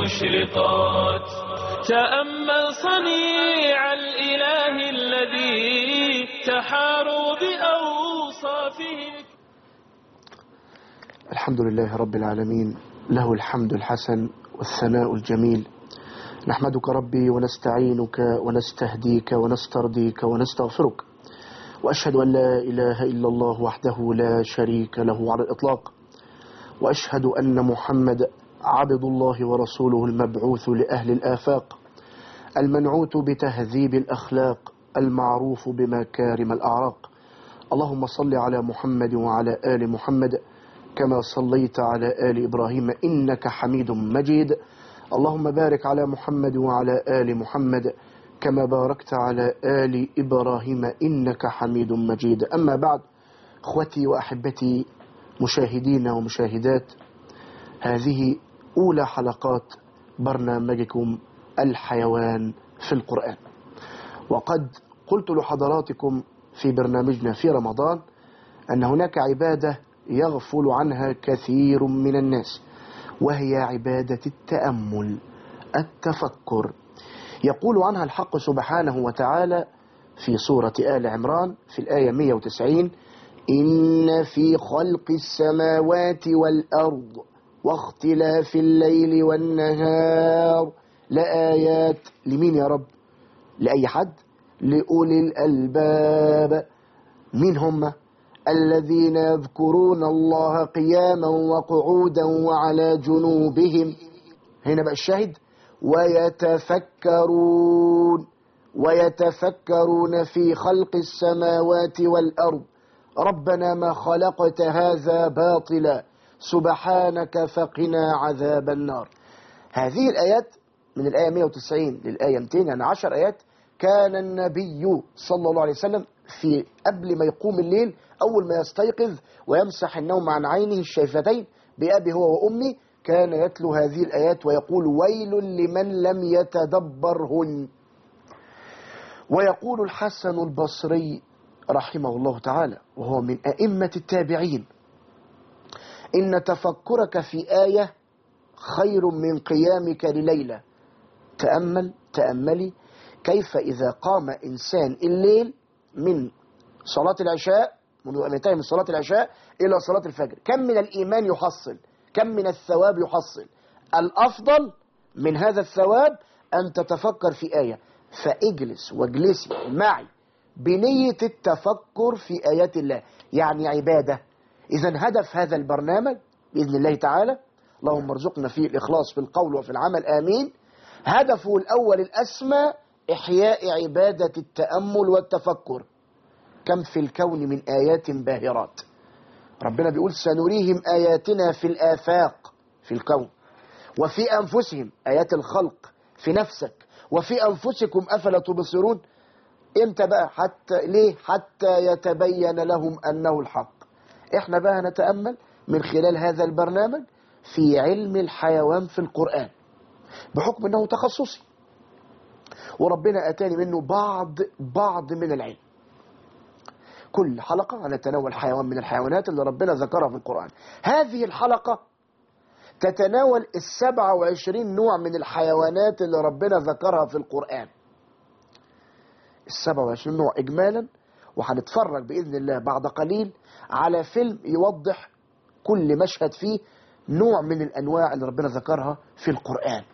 مشرقات تأمل صنيع الإله الذي تحاروا بأوصافه الحمد لله رب العالمين له الحمد الحسن والثناء الجميل نحمدك ربي ونستعينك ونستهديك ونسترضيك ونستغفرك وأشهد أن لا إله إلا الله وحده لا شريك له على الإطلاق وأشهد أن محمد عبد الله ورسوله المبعوث لأهل الآفاق المنعوت بتهذيب الأخلاق المعروف بمكارم الأعراق اللهم صل على محمد وعلى آل محمد كما صليت على آل إبراهيم إنك حميد مجيد اللهم بارك على محمد وعلى آل محمد كما باركت على آل إبراهيم إنك حميد مجيد أما بعد أخوتي وأحبتي مشاهدين ومشاهدات هذه أولى حلقات برنامجكم الحيوان في القرآن وقد قلت لحضراتكم في برنامجنا في رمضان أن هناك عبادة يغفل عنها كثير من الناس وهي عبادة التأمل التفكر يقول عنها الحق سبحانه وتعالى في سورة آل عمران في الآية 190 إن في خلق السماوات والأرض واختلاف الليل والنهار لآيات لمين يا رب لأي حد لأولي الألباب مين هم الذين يذكرون الله قياما وقعودا وعلى جنوبهم هنا بقى الشاهد ويتفكرون ويتفكرون في خلق السماوات والأرض ربنا ما خلقت هذا باطلا سبحانك فقنا عذاب النار هذه الآيات من الآية 190 للآية 200 يعني 10 آيات كان النبي صلى الله عليه وسلم في قبل ما يقوم الليل أول ما يستيقظ ويمسح النوم عن عينه الشيفتين بأبي هو وأمي كان يتلو هذه الآيات ويقول ويل لمن لم يتدبرهن ويقول الحسن البصري رحمه الله تعالى وهو من أئمة التابعين إن تفكرك في آية خير من قيامك لليلة تأمل تأملي كيف إذا قام إنسان الليل من صلاة العشاء منذ أن ينتهي من صلاة العشاء إلى صلاة الفجر كم من الإيمان يحصل كم من الثواب يحصل الأفضل من هذا الثواب أن تتفكر في آية فاجلس واجلسي معي بنية التفكر في آيات الله يعني عبادة إذا هدف هذا البرنامج بإذن الله تعالى اللهم ارزقنا فيه الإخلاص في القول وفي العمل آمين هدفه الأول الأسمى إحياء عبادة التأمل والتفكر كم في الكون من آيات باهرات ربنا بيقول سنريهم آياتنا في الآفاق في الكون وفي أنفسهم آيات الخلق في نفسك وفي أنفسكم أفلا تبصرون امتى بقى حتى ليه حتى يتبين لهم أنه الحق احنا بقى نتأمل من خلال هذا البرنامج في علم الحيوان في القرآن بحكم أنه تخصصي وربنا أتاني منه بعض بعض من العلم كل حلقة هنتناول حيوان من الحيوانات اللي ربنا ذكرها في القرآن هذه الحلقة تتناول السبعة وعشرين نوع من الحيوانات اللي ربنا ذكرها في القرآن السبعة وعشرين نوع إجمالا وهنتفرج بإذن الله بعد قليل على فيلم يوضح كل مشهد فيه نوع من الأنواع اللي ربنا ذكرها في القرآن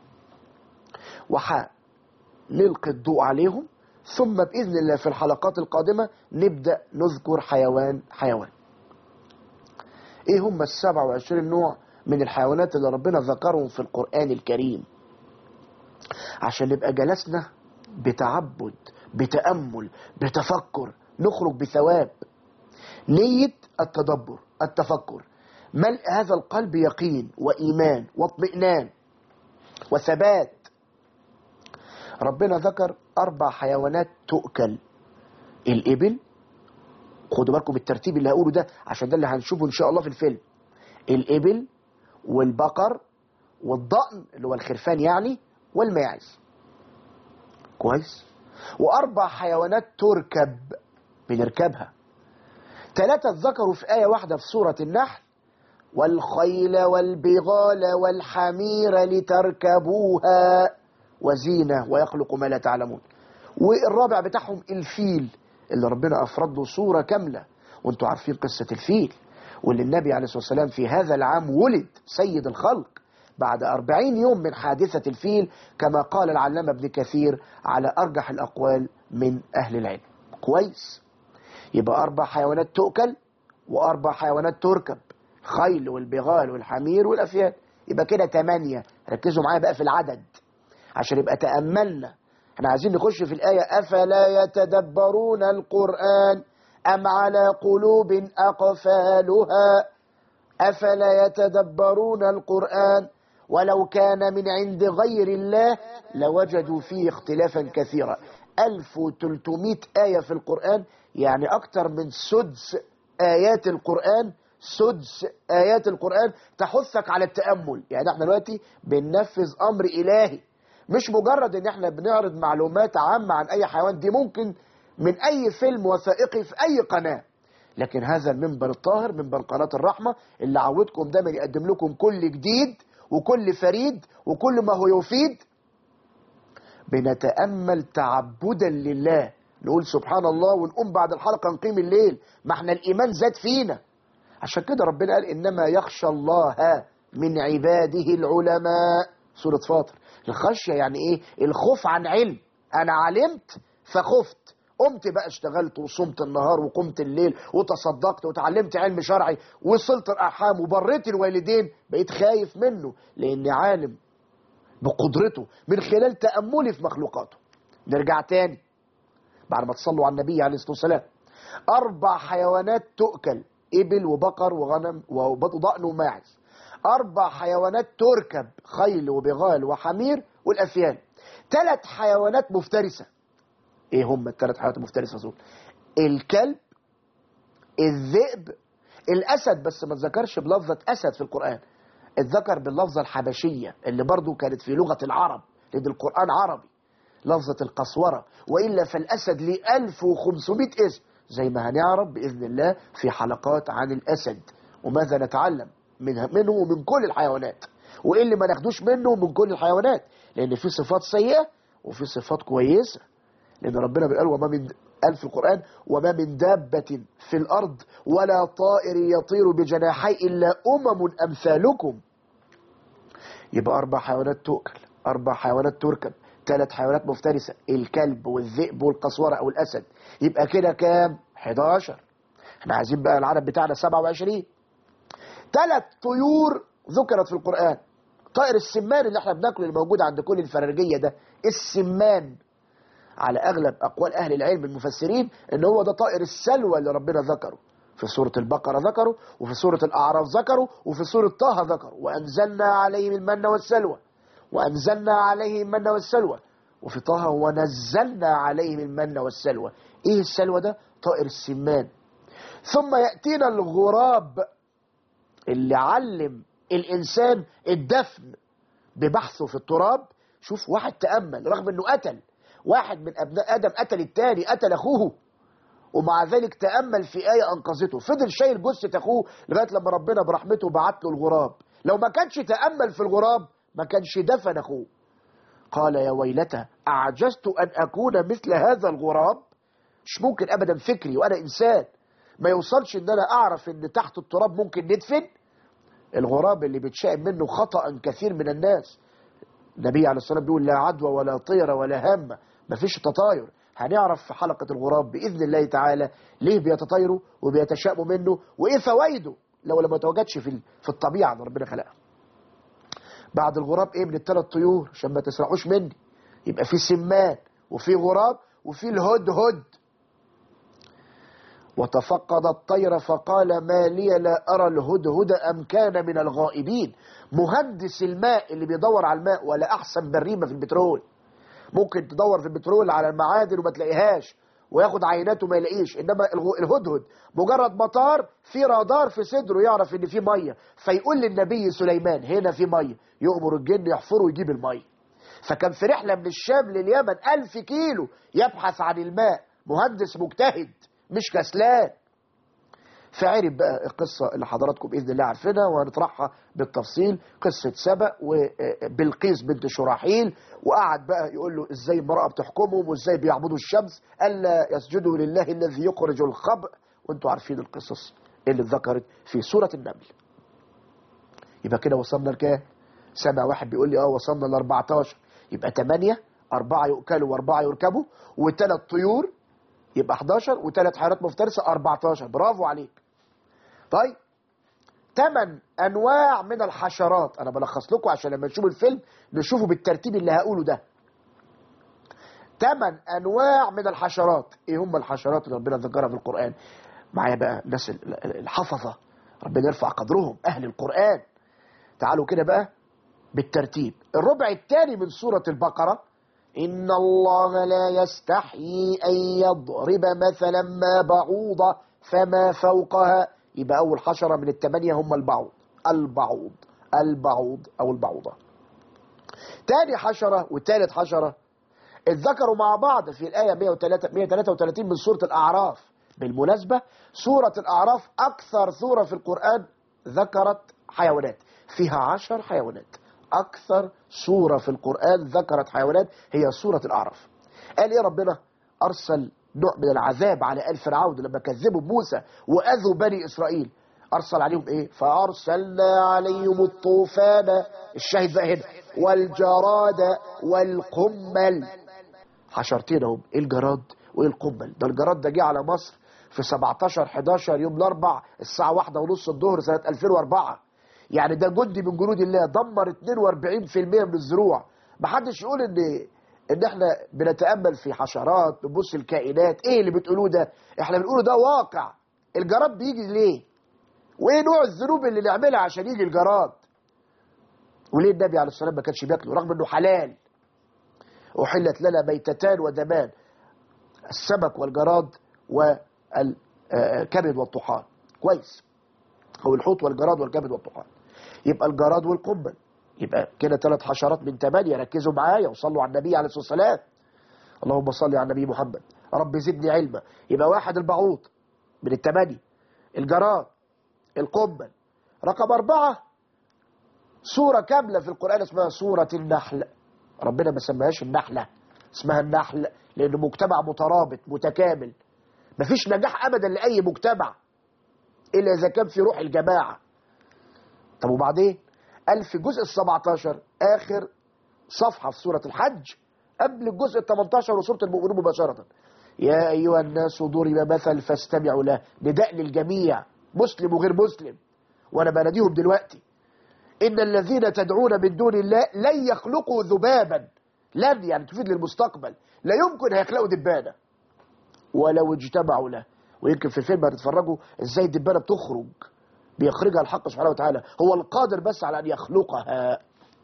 وحنلقي الضوء عليهم ثم بإذن الله في الحلقات القادمة نبدأ نذكر حيوان حيوان ايه هم السبع وعشرين نوع من الحيوانات اللي ربنا ذكرهم في القرآن الكريم عشان نبقى جلسنا بتعبد بتأمل بتفكر نخرج بثواب نية التدبر التفكر ملء هذا القلب يقين وإيمان واطمئنان وثبات ربنا ذكر أربع حيوانات تؤكل الإبل خدوا بالكم بالترتيب اللي هقوله ده عشان ده اللي هنشوفه إن شاء الله في الفيلم الإبل والبقر والضأن اللي هو الخرفان يعني والماعز كويس وأربع حيوانات تركب بنركبها ثلاثة ذكروا في آية واحدة في سورة النحل والخيل والبغال والحمير لتركبوها وزينة ويخلق ما لا تعلمون والرابع بتاعهم الفيل اللي ربنا أفرد له صورة كاملة وانتوا عارفين قصة الفيل واللي النبي عليه الصلاة والسلام في هذا العام ولد سيد الخلق بعد أربعين يوم من حادثة الفيل كما قال العلامة ابن كثير على أرجح الأقوال من أهل العلم كويس يبقى أربع حيوانات تؤكل وأربع حيوانات تركب خيل والبغال والحمير والأفيال يبقى كده تمانية ركزوا معايا بقى في العدد عشان يبقى تأملنا احنا عايزين نخش في الآية أفلا يتدبرون القرآن أم على قلوب أقفالها أفلا يتدبرون القرآن ولو كان من عند غير الله لوجدوا فيه اختلافا كثيرا 1300 آية في القرآن يعني أكثر من سدس آيات القرآن سدس آيات القرآن تحثك على التأمل يعني احنا دلوقتي بننفذ أمر إلهي مش مجرد ان احنا بنعرض معلومات عامة عن اي حيوان دي ممكن من اي فيلم وثائقي في اي قناة لكن هذا المنبر الطاهر منبر قناة الرحمة اللي عودكم دايما يقدم لكم كل جديد وكل فريد وكل ما هو يفيد بنتأمل تعبدا لله نقول سبحان الله ونقوم بعد الحلقة نقيم الليل ما احنا الإيمان زاد فينا عشان كده ربنا قال إنما يخشى الله من عباده العلماء سورة فاطر الخشية يعني إيه الخوف عن علم أنا علمت فخفت قمت بقى اشتغلت وصمت النهار وقمت الليل وتصدقت وتعلمت علم شرعي وصلت الأرحام وبريت الوالدين بقيت خايف منه لأني عالم بقدرته من خلال تأملي في مخلوقاته نرجع تاني بعد ما تصلوا على النبي عليه الصلاة والسلام أربع حيوانات تؤكل إبل وبقر وغنم وضأن وماعز أربع حيوانات تركب خيل وبغال وحمير والأفيال ثلاث حيوانات مفترسة إيه هم الثلاث حيوانات المفترسة دول الكلب الذئب الأسد بس ما اتذكرش بلفظة أسد في القرآن اتذكر باللفظة الحبشية اللي برضو كانت في لغة العرب لأن القرآن عربي لفظة القسورة وإلا فالأسد ليه 1500 اسم زي ما هنعرف بإذن الله في حلقات عن الأسد وماذا نتعلم منه, منه ومن كل الحيوانات وإيه اللي ما ناخدوش منه من كل الحيوانات لأن في صفات سيئة وفي صفات كويسة لأن ربنا بيقول وما من قال في القرآن وما من دابة في الأرض ولا طائر يطير بجناحي إلا أمم أمثالكم يبقى أربع حيوانات تؤكل أربع حيوانات تركب ثلاث حيوانات مفترسة الكلب والذئب والقسورة أو الأسد يبقى كده كام 11 احنا عايزين بقى العدد بتاعنا 27 ثلاث طيور ذكرت في القرآن طائر السمان اللي احنا بناكله اللي موجود عند كل الفرارجية ده السمان على أغلب أقوال أهل العلم المفسرين ان هو ده طائر السلوى اللي ربنا ذكره في سورة البقرة ذكره وفي سورة الأعراف ذكره وفي سورة طه ذكره وأنزلنا عليهم المن والسلوى وأنزلنا عليهم المن والسلوى وفي طه ونزلنا عليهم المن والسلوى إيه السلوى ده؟ طائر السمان ثم يأتينا الغراب اللي علم الإنسان الدفن ببحثه في التراب شوف واحد تأمل رغم أنه قتل واحد من أبناء آدم قتل التاني قتل أخوه ومع ذلك تأمل في آية أنقذته فضل شايل جثة أخوه لغاية لما ربنا برحمته بعت له الغراب لو ما كانش تأمل في الغراب ما كانش دفن أخوه قال يا ويلتى أعجزت أن أكون مثل هذا الغراب مش ممكن أبدا فكري وأنا إنسان ما يوصلش أن أنا أعرف أن تحت التراب ممكن ندفن الغراب اللي بيتشائم منه خطأ كثير من الناس النبي عليه الصلاة والسلام بيقول لا عدوى ولا طيرة ولا همة مفيش تطاير هنعرف في حلقة الغراب بإذن الله تعالى ليه بيتطايروا وبيتشائموا منه وإيه فوائده لو لما توجدش في في الطبيعة اللي ربنا خلقها بعد الغراب إيه من الثلاث طيور عشان ما تسرحوش مني يبقى في سمان وفي غراب وفي الهدهد وتفقد الطير فقال ما لي لا أرى الهدهد أم كان من الغائبين مهندس الماء اللي بيدور على الماء ولا أحسن بريمة في البترول ممكن تدور في البترول على المعادن وما تلاقيهاش وياخد عينات وما يلاقيش انما الهدهد مجرد مطار في رادار في صدره يعرف ان في ميه فيقول للنبي سليمان هنا في ميه يؤمر الجن يحفره ويجيب الميه فكان في رحله من الشام لليمن ألف كيلو يبحث عن الماء مهندس مجتهد مش كسلان فعرف بقى القصة اللي حضراتكم بإذن الله عارفينها وهنطرحها بالتفصيل قصة سبأ وبلقيس بنت شراحيل وقعد بقى يقول له ازاي امرأة بتحكمهم وازاي بيعبدوا الشمس ألا يسجدوا لله الذي يخرج الخبء وانتوا عارفين القصص اللي اتذكرت في سورة النمل يبقى كده وصلنا لكام سامع واحد بيقول لي اه وصلنا ل 14 يبقى 8 أربعة يؤكلوا وأربعة يركبوا وثلاث طيور يبقى 11 وثلاث حيوانات مفترسة 14 برافو عليك طيب ثمان انواع من الحشرات انا بلخص لكم عشان لما نشوف الفيلم نشوفه بالترتيب اللي هقوله ده ثمان انواع من الحشرات ايه هم الحشرات اللي ربنا ذكرها في القران معايا بقى الناس الحفظه ربنا يرفع قدرهم اهل القران تعالوا كده بقى بالترتيب الربع الثاني من سوره البقره إن الله لا يستحيي أن يضرب مثلا ما بعوضة فما فوقها يبقى أول حشرة من الثمانية هم البعوض البعوض البعوض أو البعوضة تاني حشرة وتالت حشرة اتذكروا مع بعض في الآية 133 من سورة الأعراف بالمناسبة سورة الأعراف أكثر سورة في القرآن ذكرت حيوانات فيها عشر حيوانات أكثر سورة في القرآن ذكرت حيوانات هي سورة الأعراف قال إيه ربنا أرسل نوع من العذاب على آل فرعون لما كذبوا موسى وأذوا بني إسرائيل أرسل عليهم إيه فأرسلنا عليهم الطوفان الشاهد بقى هنا والجراد والقمل حشرتين هم إيه الجراد وإيه القمل ده الجراد ده جه على مصر في 17 11 يوم الأربع الساعة واحدة ونص الظهر سنة 2004 يعني ده جندي من جنود الله دمر 42% من الزروع ما حدش يقول ان ان احنا بنتامل في حشرات بنبص الكائنات ايه اللي بتقولوه ده احنا بنقوله ده واقع الجراد بيجي ليه وايه نوع الذنوب اللي نعملها عشان يجي الجراد وليه النبي عليه الصلاه والسلام ما كانش بياكله رغم انه حلال احلت لنا ميتتان ودمان السمك والجراد والكبد والطحال كويس او الحوت والجراد والكبد والطحال يبقى الجراد والقنبل يبقى كده ثلاث حشرات من ثمانية ركزوا معايا وصلوا على النبي عليه الصلاة والسلام اللهم صل على النبي محمد رب زدني علما يبقى واحد البعوض من الثمانية الجراد القنبل رقم أربعة سورة كاملة في القرآن اسمها سورة النحل ربنا ما سماهاش النحلة اسمها النحل لأنه مجتمع مترابط متكامل مفيش نجاح أبدا لأي مجتمع إلا إذا كان في روح الجماعة طب وبعدين قال في الجزء ال 17 آخر صفحة في سورة الحج قبل الجزء ال 18 وسورة المؤمنون مباشرة يا أيها الناس ضرب مثل فاستمعوا له نداء للجميع مسلم وغير مسلم وأنا بناديهم دلوقتي إن الذين تدعون من دون الله لن يخلقوا ذبابا لن يعني تفيد للمستقبل لا يمكن هيخلقوا دبانة ولو اجتمعوا له ويمكن في الفيلم هتتفرجوا ازاي الدبانة بتخرج بيخرجها الحق سبحانه وتعالى هو القادر بس على أن يخلقها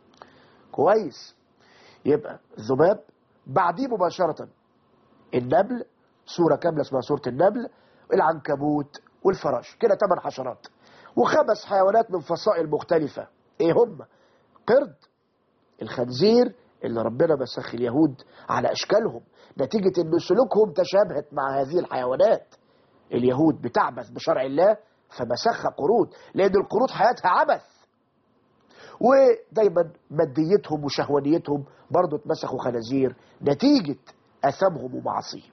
كويس يبقى الذباب بعديه مباشرة النمل سورة كاملة اسمها سورة النمل العنكبوت والفراش كده ثمان حشرات وخمس حيوانات من فصائل مختلفة ايه هم قرد الخنزير اللي ربنا مسخ اليهود على اشكالهم نتيجة ان سلوكهم تشابهت مع هذه الحيوانات اليهود بتعبث بشرع الله فمسخ قرود لان القرود حياتها عبث ودايما ماديتهم وشهوانيتهم برضو اتمسخوا خنازير نتيجة اثامهم ومعاصيهم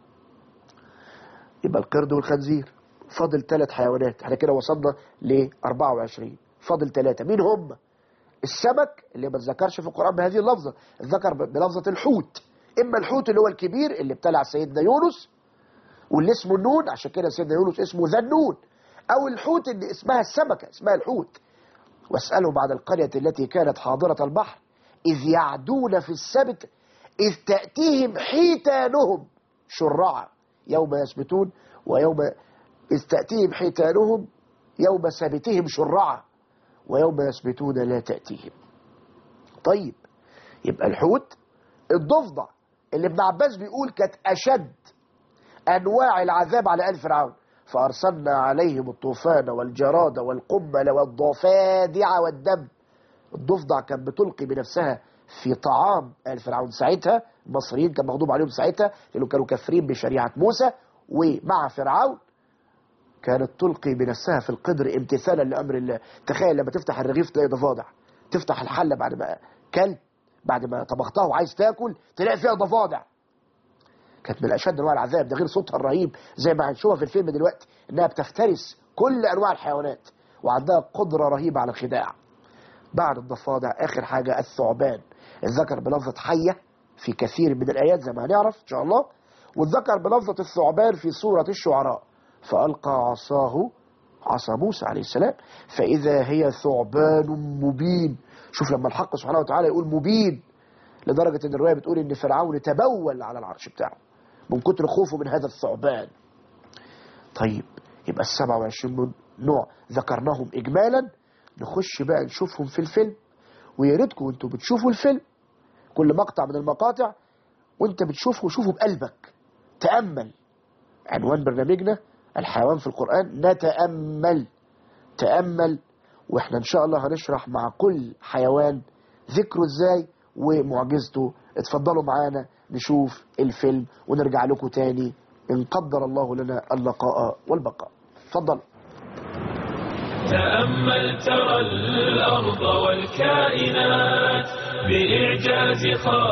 يبقى القرد والخنزير فاضل ثلاث حيوانات احنا كده وصلنا ل 24 فاضل ثلاثة مين هم السمك اللي ما اتذكرش في القرآن بهذه اللفظة اتذكر بلفظة الحوت اما الحوت اللي هو الكبير اللي ابتلع سيدنا يونس واللي اسمه النون عشان كده سيدنا يونس اسمه ذا النون او الحوت اللي اسمها السمكة اسمها الحوت واسألهم عن القرية التي كانت حاضرة البحر إذ يعدون في السبت إذ تأتيهم حيتانهم شرعا يوم يسبتون ويوم إذ تأتيهم حيتانهم يوم سبتهم شرعا ويوم يسبتون لا تأتيهم طيب يبقى الحوت الضفدع اللي ابن عباس بيقول كانت أشد أنواع العذاب على آل فرعون فأرسلنا عليهم الطوفان والجراد والقمل والضفادع والدم الضفدع كان بتلقي بنفسها في طعام آل فرعون ساعتها المصريين كان مغضوب عليهم ساعتها لأنهم كانوا كافرين بشريعة موسى ومع فرعون كانت تلقي بنفسها في القدر امتثالا لامر الله تخيل لما تفتح الرغيف تلاقي ضفادع تفتح الحله بعد ما كلت بعد ما طبختها وعايز تاكل تلاقي فيها ضفادع كانت من اشد انواع العذاب ده غير صوتها الرهيب زي ما هنشوفها في الفيلم دلوقتي انها بتفترس كل انواع الحيوانات وعندها قدره رهيبه على الخداع بعد الضفادع اخر حاجه الثعبان الذكر بلفظه حيه في كثير من الايات زي ما هنعرف ان شاء الله والذكر بلفظه الثعبان في سوره الشعراء فالقى عصاه عصا موسى عليه السلام فاذا هي ثعبان مبين شوف لما الحق سبحانه وتعالى يقول مبين لدرجه ان الروايه بتقول ان فرعون تبول على العرش بتاعه من كتر خوفه من هذا الثعبان طيب يبقى ال 27 نوع ذكرناهم اجمالا نخش بقى نشوفهم في الفيلم ويا ريتكم وانتوا بتشوفوا الفيلم كل مقطع من المقاطع وانت بتشوفه شوفه بقلبك تأمل عنوان برنامجنا الحيوان في القرآن نتأمل تأمل واحنا ان شاء الله هنشرح مع كل حيوان ذكره ازاي ومعجزته اتفضلوا معانا نشوف الفيلم ونرجع لكم تاني ان قدر الله لنا اللقاء والبقاء اتفضل تأمل ترى الأرض والكائنات بإعجاز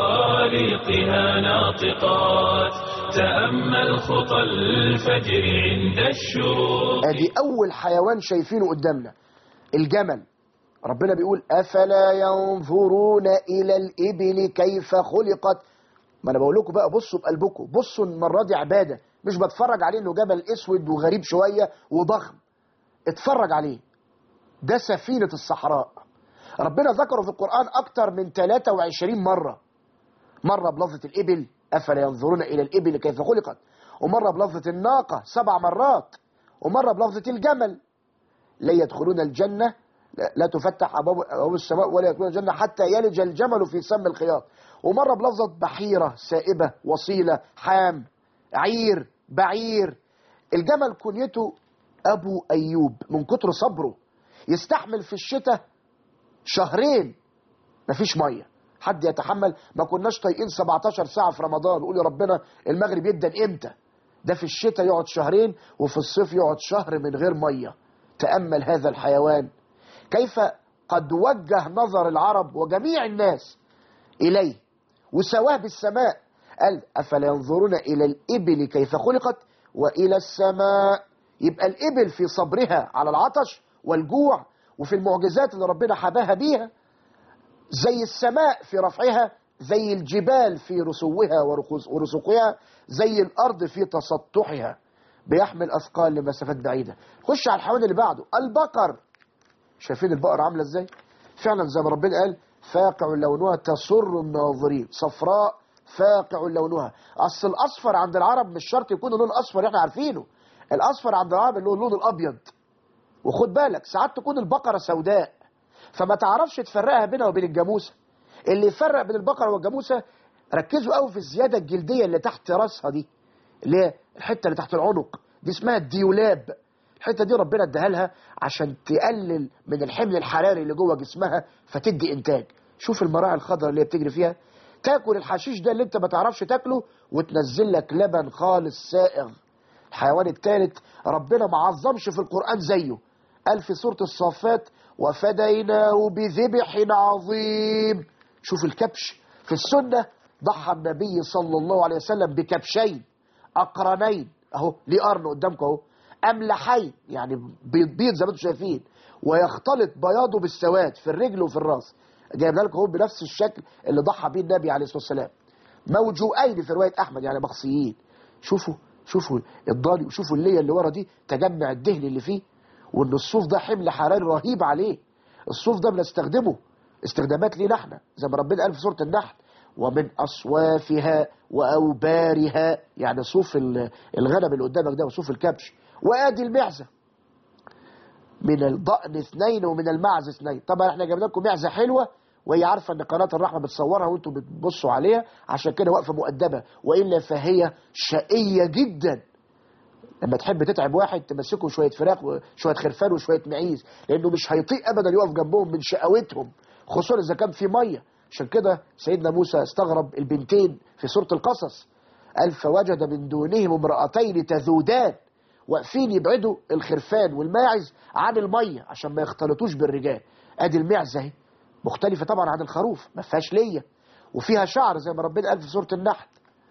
خالقها ناطقات تأمل خطى الفجر عند الشروق ادي اول حيوان شايفينه قدامنا الجمل ربنا بيقول افلا ينظرون الى الابل كيف خلقت ما انا بقول لكم بقى بصوا بقلبكم بصوا المره دي عباده مش بتفرج عليه انه جبل اسود وغريب شويه وضخم اتفرج عليه ده سفينه الصحراء ربنا ذكره في القران اكتر من 23 مره مره بلفظه الابل افلا ينظرون الى الابل كيف خلقت ومره بلفظه الناقه سبع مرات ومره بلفظه الجمل لا يدخلون الجنة لا- لا تفتح أبواب أبواب السماء ولا يدخلون الجنة حتى يلج الجمل في سم الخياط ومرة بلفظة بحيرة سائبة وصيلة حام عير بعير الجمل كنيته أبو أيوب من كتر صبره يستحمل في الشتاء شهرين مفيش ميه حد يتحمل ما كناش طايقين 17 ساعه في رمضان نقول يا ربنا المغرب يبدا امتى ده في الشتاء يقعد شهرين وفي الصيف يقعد شهر من غير ميه تامل هذا الحيوان كيف قد وجه نظر العرب وجميع الناس اليه وسواه بالسماء قال افلا ينظرون الى الابل كيف خلقت والى السماء يبقى الابل في صبرها على العطش والجوع وفي المعجزات اللي ربنا حباها بيها زي السماء في رفعها زي الجبال في رسوها ورخوص- ورسوقها زي الأرض في تسطحها بيحمل أثقال لمسافات بعيدة خش على الحيوان اللي بعده البقر شايفين البقرة عاملة ازاي فعلا زي ما ربنا قال فاقع لونها تسر الناظرين صفراء فاقع لونها اصل الاصفر عند العرب مش شرط يكون اللون الاصفر اللي احنا عارفينه الاصفر عند العرب اللي هو اللون الابيض وخد بالك ساعات تكون البقرة سوداء فما تعرفش تفرقها بينها وبين الجاموسة اللي يفرق بين البقرة والجاموسة ركزوا قوي في الزيادة الجلدية اللي تحت راسها دي اللي هي الحتة اللي تحت العنق دي اسمها الديولاب الحتة دي ربنا اداها لها عشان تقلل من الحمل الحراري اللي جوه جسمها فتدي انتاج شوف المراعي الخضراء اللي هي بتجري فيها تاكل الحشيش ده اللي انت ما تعرفش تاكله وتنزل لك لبن خالص سائغ الحيوان الثالث ربنا ما عظمش في القرآن زيه قال في سورة الصافات وفديناه بذبح عظيم شوف الكبش في السنة ضحى النبي صلى الله عليه وسلم بكبشين أقرنين أهو ليه قرن قدامكم أهو أملحين يعني بيض بيض زي ما انتم شايفين ويختلط بياضه بالسواد في الرجل وفي الراس جايبنا لكم اهو بنفس الشكل اللي ضحى بيه النبي عليه الصلاة والسلام موجوئين في رواية أحمد يعني مخصيين شوفوا شوفوا الضاني وشوفوا اللية اللي ورا دي تجمع الدهن اللي فيه وان الصوف ده حمل حراري رهيب عليه الصوف ده بنستخدمه استخدامات لينا احنا زي ما ربنا قال في سورة النحل ومن أصوافها وأوبارها يعني صوف ال- الغنم اللي قدامك ده وصوف الكبش وآدي المعزة من الضأن اثنين ومن المعز اثنين طبعا احنا جبنا لكم معزة حلوة وهي عارفة ان قناة الرحمة بتصورها وانتم بتبصوا عليها عشان كده واقفة مؤدبة وإلا فهي شقية جدا لما تحب تتعب واحد تمسكه شوية فراخ وشوية خرفان وشوية معيز لأنه مش هيطيق أبدا يقف جنبهم من شقاوتهم خصوصا إذا كان في مية عشان كده سيدنا موسى استغرب البنتين في سورة القصص قال فوجد من دونهم امرأتين تذودان واقفين يبعدوا الخرفان والماعز عن الميه عشان ما يختلطوش بالرجال ادي المعزه اهي مختلفه طبعا عن الخروف ما فيهاش ليه وفيها شعر زي ما ربنا قال في سوره النحل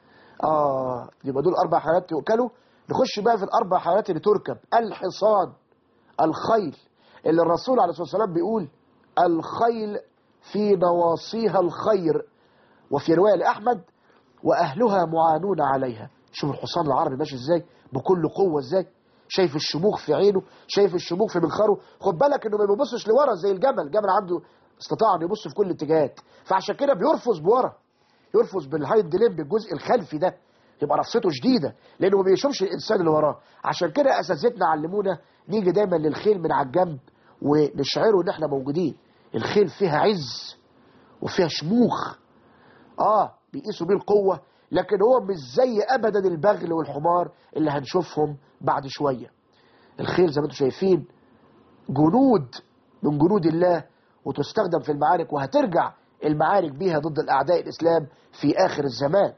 اه يبقى دول اربع حيوانات يؤكلوا نخش بقى في الاربع حيوانات اللي تركب الحصان الخيل اللي الرسول عليه الصلاه والسلام بيقول الخيل في نواصيها الخير وفي روايه لاحمد واهلها معانون عليها شوف الحصان العربي ماشي ازاي بكل قوه ازاي شايف الشموخ في عينه شايف الشموخ في منخره خد بالك انه ما بيبصش لورا زي الجمل الجمل عنده استطاع انه يبص في كل الاتجاهات فعشان كده بيرفض بورا يرفض بالهايند ليمب الجزء الخلفي ده يبقى رصته شديده لانه ما بيشوفش الانسان اللي وراه عشان كده اساتذتنا علمونا نيجي دايما للخيل من على الجنب ونشعره ان احنا موجودين الخيل فيها عز وفيها شموخ اه بيقيسوا بيه القوه لكن هو مش زي ابدا البغل والحمار اللي هنشوفهم بعد شويه الخيل زي ما انتم شايفين جنود من جنود الله وتستخدم في المعارك وهترجع المعارك بيها ضد الاعداء الاسلام في اخر الزمان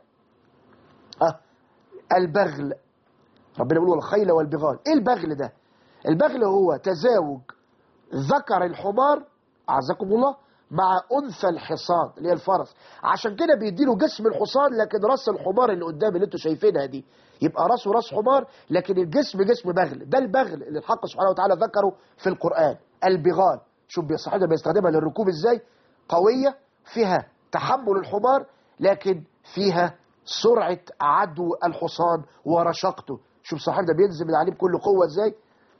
اه البغل ربنا بيقول الخيل والبغال ايه البغل ده البغل هو تزاوج ذكر الحمار اعزكم الله مع انثى الحصان اللي هي الفرس عشان كده بيديله جسم الحصان لكن راس الحمار اللي قدام اللي انتوا شايفينها دي يبقى راسه راس حمار لكن الجسم جسم بغل ده البغل اللي الحق سبحانه وتعالى ذكره في القرآن البغال شوف صاحبنا بيستخدمها للركوب ازاي قوية فيها تحمل الحمار لكن فيها سرعة عدو الحصان ورشاقته شوف صاحبنا بينزل من عليه بكل قوة ازاي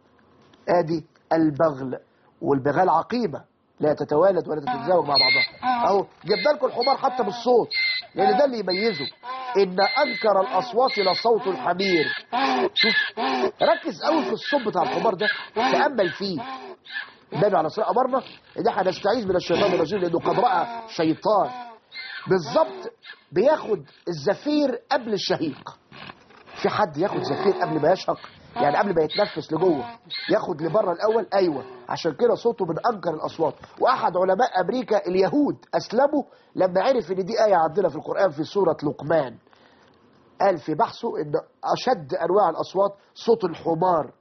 ادي البغل والبغال عقيمة لا تتوالد ولا تتزاوج مع بعضها اهو جبنا لكم الحمار حتى بالصوت لان ده اللي يميزه ان انكر الاصوات لصوت الحمير شوف ركز قوي في الصوت بتاع الحمار ده تامل فيه النبي عليه الصلاه والسلام امرنا ان احنا نستعيذ من الشيطان الرجيم لانه قد راى شيطان بالظبط بياخد الزفير قبل الشهيق في حد ياخد زفير قبل ما يشهق يعني قبل ما يتنفس لجوه ياخد لبره الاول ايوه عشان كده صوته من انكر الاصوات واحد علماء امريكا اليهود اسلموا لما عرف ان دي ايه عندنا في القران في سوره لقمان قال في بحثه ان اشد انواع الاصوات صوت الحمار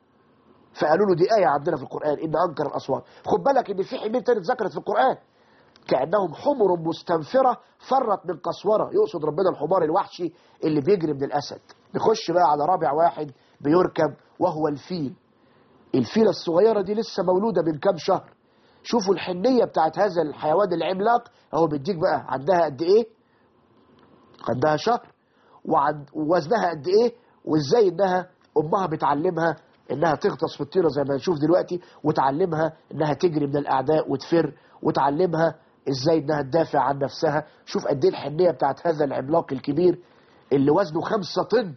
فقالوا له دي ايه عندنا في القران ان انكر الاصوات خد بالك ان في حمير تاني اتذكرت في القران كانهم حمر مستنفره فرت من قسوره يقصد ربنا الحمار الوحشي اللي بيجري من الاسد نخش بقى على رابع واحد بيركب وهو الفيل الفيلة الصغيرة دي لسه مولودة من كام شهر شوفوا الحنية بتاعت هذا الحيوان العملاق اهو بيديك بقى عندها قد ايه عندها شهر وعند ووزنها قد ايه وازاي انها امها بتعلمها انها تغطس في الطيره زي ما نشوف دلوقتي وتعلمها انها تجري من الاعداء وتفر وتعلمها ازاي انها تدافع عن نفسها شوف قد ايه الحنيه بتاعت هذا العملاق الكبير اللي وزنه خمسة طن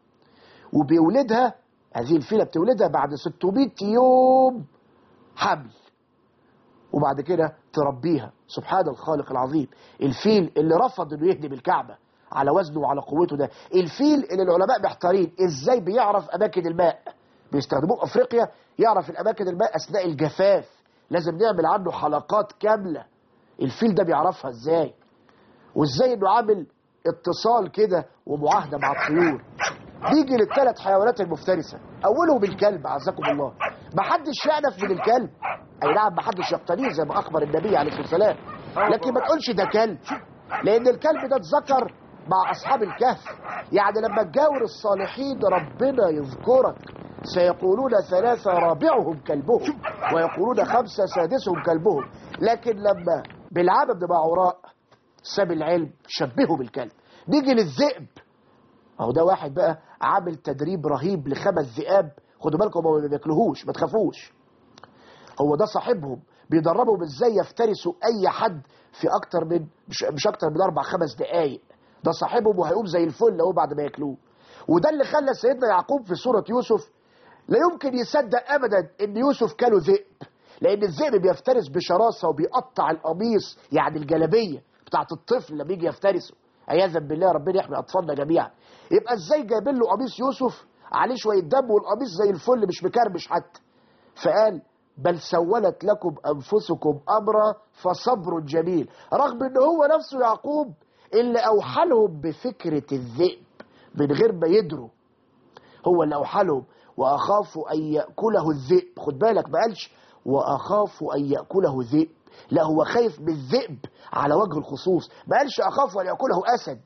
وبيولدها هذه الفيلة بتولدها بعد 600 يوم حمل وبعد كده تربيها سبحان الخالق العظيم الفيل اللي رفض انه يهدم الكعبة على وزنه وعلى قوته ده الفيل اللي العلماء محتارين ازاي بيعرف اماكن الماء بيستخدموه في افريقيا يعرف الاماكن الماء اثناء الجفاف لازم نعمل عنه حلقات كاملة الفيل ده بيعرفها ازاي وازاي انه عامل اتصال كده ومعاهدة مع الطيور نيجي للثلاث حيوانات المفترسة أولهم الكلب عزكم الله ما حدش يأنف من الكلب أي نعم ما حدش يقتنيه زي ما أخبر النبي عليه الصلاة والسلام لكن ما تقولش ده كلب لأن الكلب ده اتذكر مع أصحاب الكهف يعني لما تجاور الصالحين ربنا يذكرك سيقولون ثلاثة رابعهم كلبهم ويقولون خمسة سادسهم كلبهم لكن لما بالعام بن معوراء ساب العلم شبهه بالكلب نيجي للذئب اهو ده واحد بقى عامل تدريب رهيب لخمس ذئاب خدوا بالكم هم ما بياكلوهوش ما تخافوش هو ده صاحبهم بيدربهم ازاي يفترسوا اي حد في اكتر من مش, مش اكتر من اربع خمس دقايق ده صاحبهم وهيقوم زي الفل اهو بعد ما ياكلوه وده اللي خلى سيدنا يعقوب في سوره يوسف لا يمكن يصدق ابدا ان يوسف كانوا ذئب لان الذئب بيفترس بشراسه وبيقطع القميص يعني الجلابيه بتاعت الطفل لما يجي يفترسه عياذا بالله ربنا يحمي اطفالنا جميعا يبقى ازاي جايبين له قميص يوسف عليه شويه دم والقميص زي الفل مش مكرمش حتى فقال بل سولت لكم انفسكم امرا فصبر جميل رغم ان هو نفسه يعقوب اللي اوحى لهم بفكره الذئب من غير ما يدروا هو اللي اوحى لهم وأخاف أن يأكله الذئب خد بالك ما قالش وأخاف أن يأكله ذئب لا هو خايف من الذئب على وجه الخصوص ما قالش أخاف أن يأكله أسد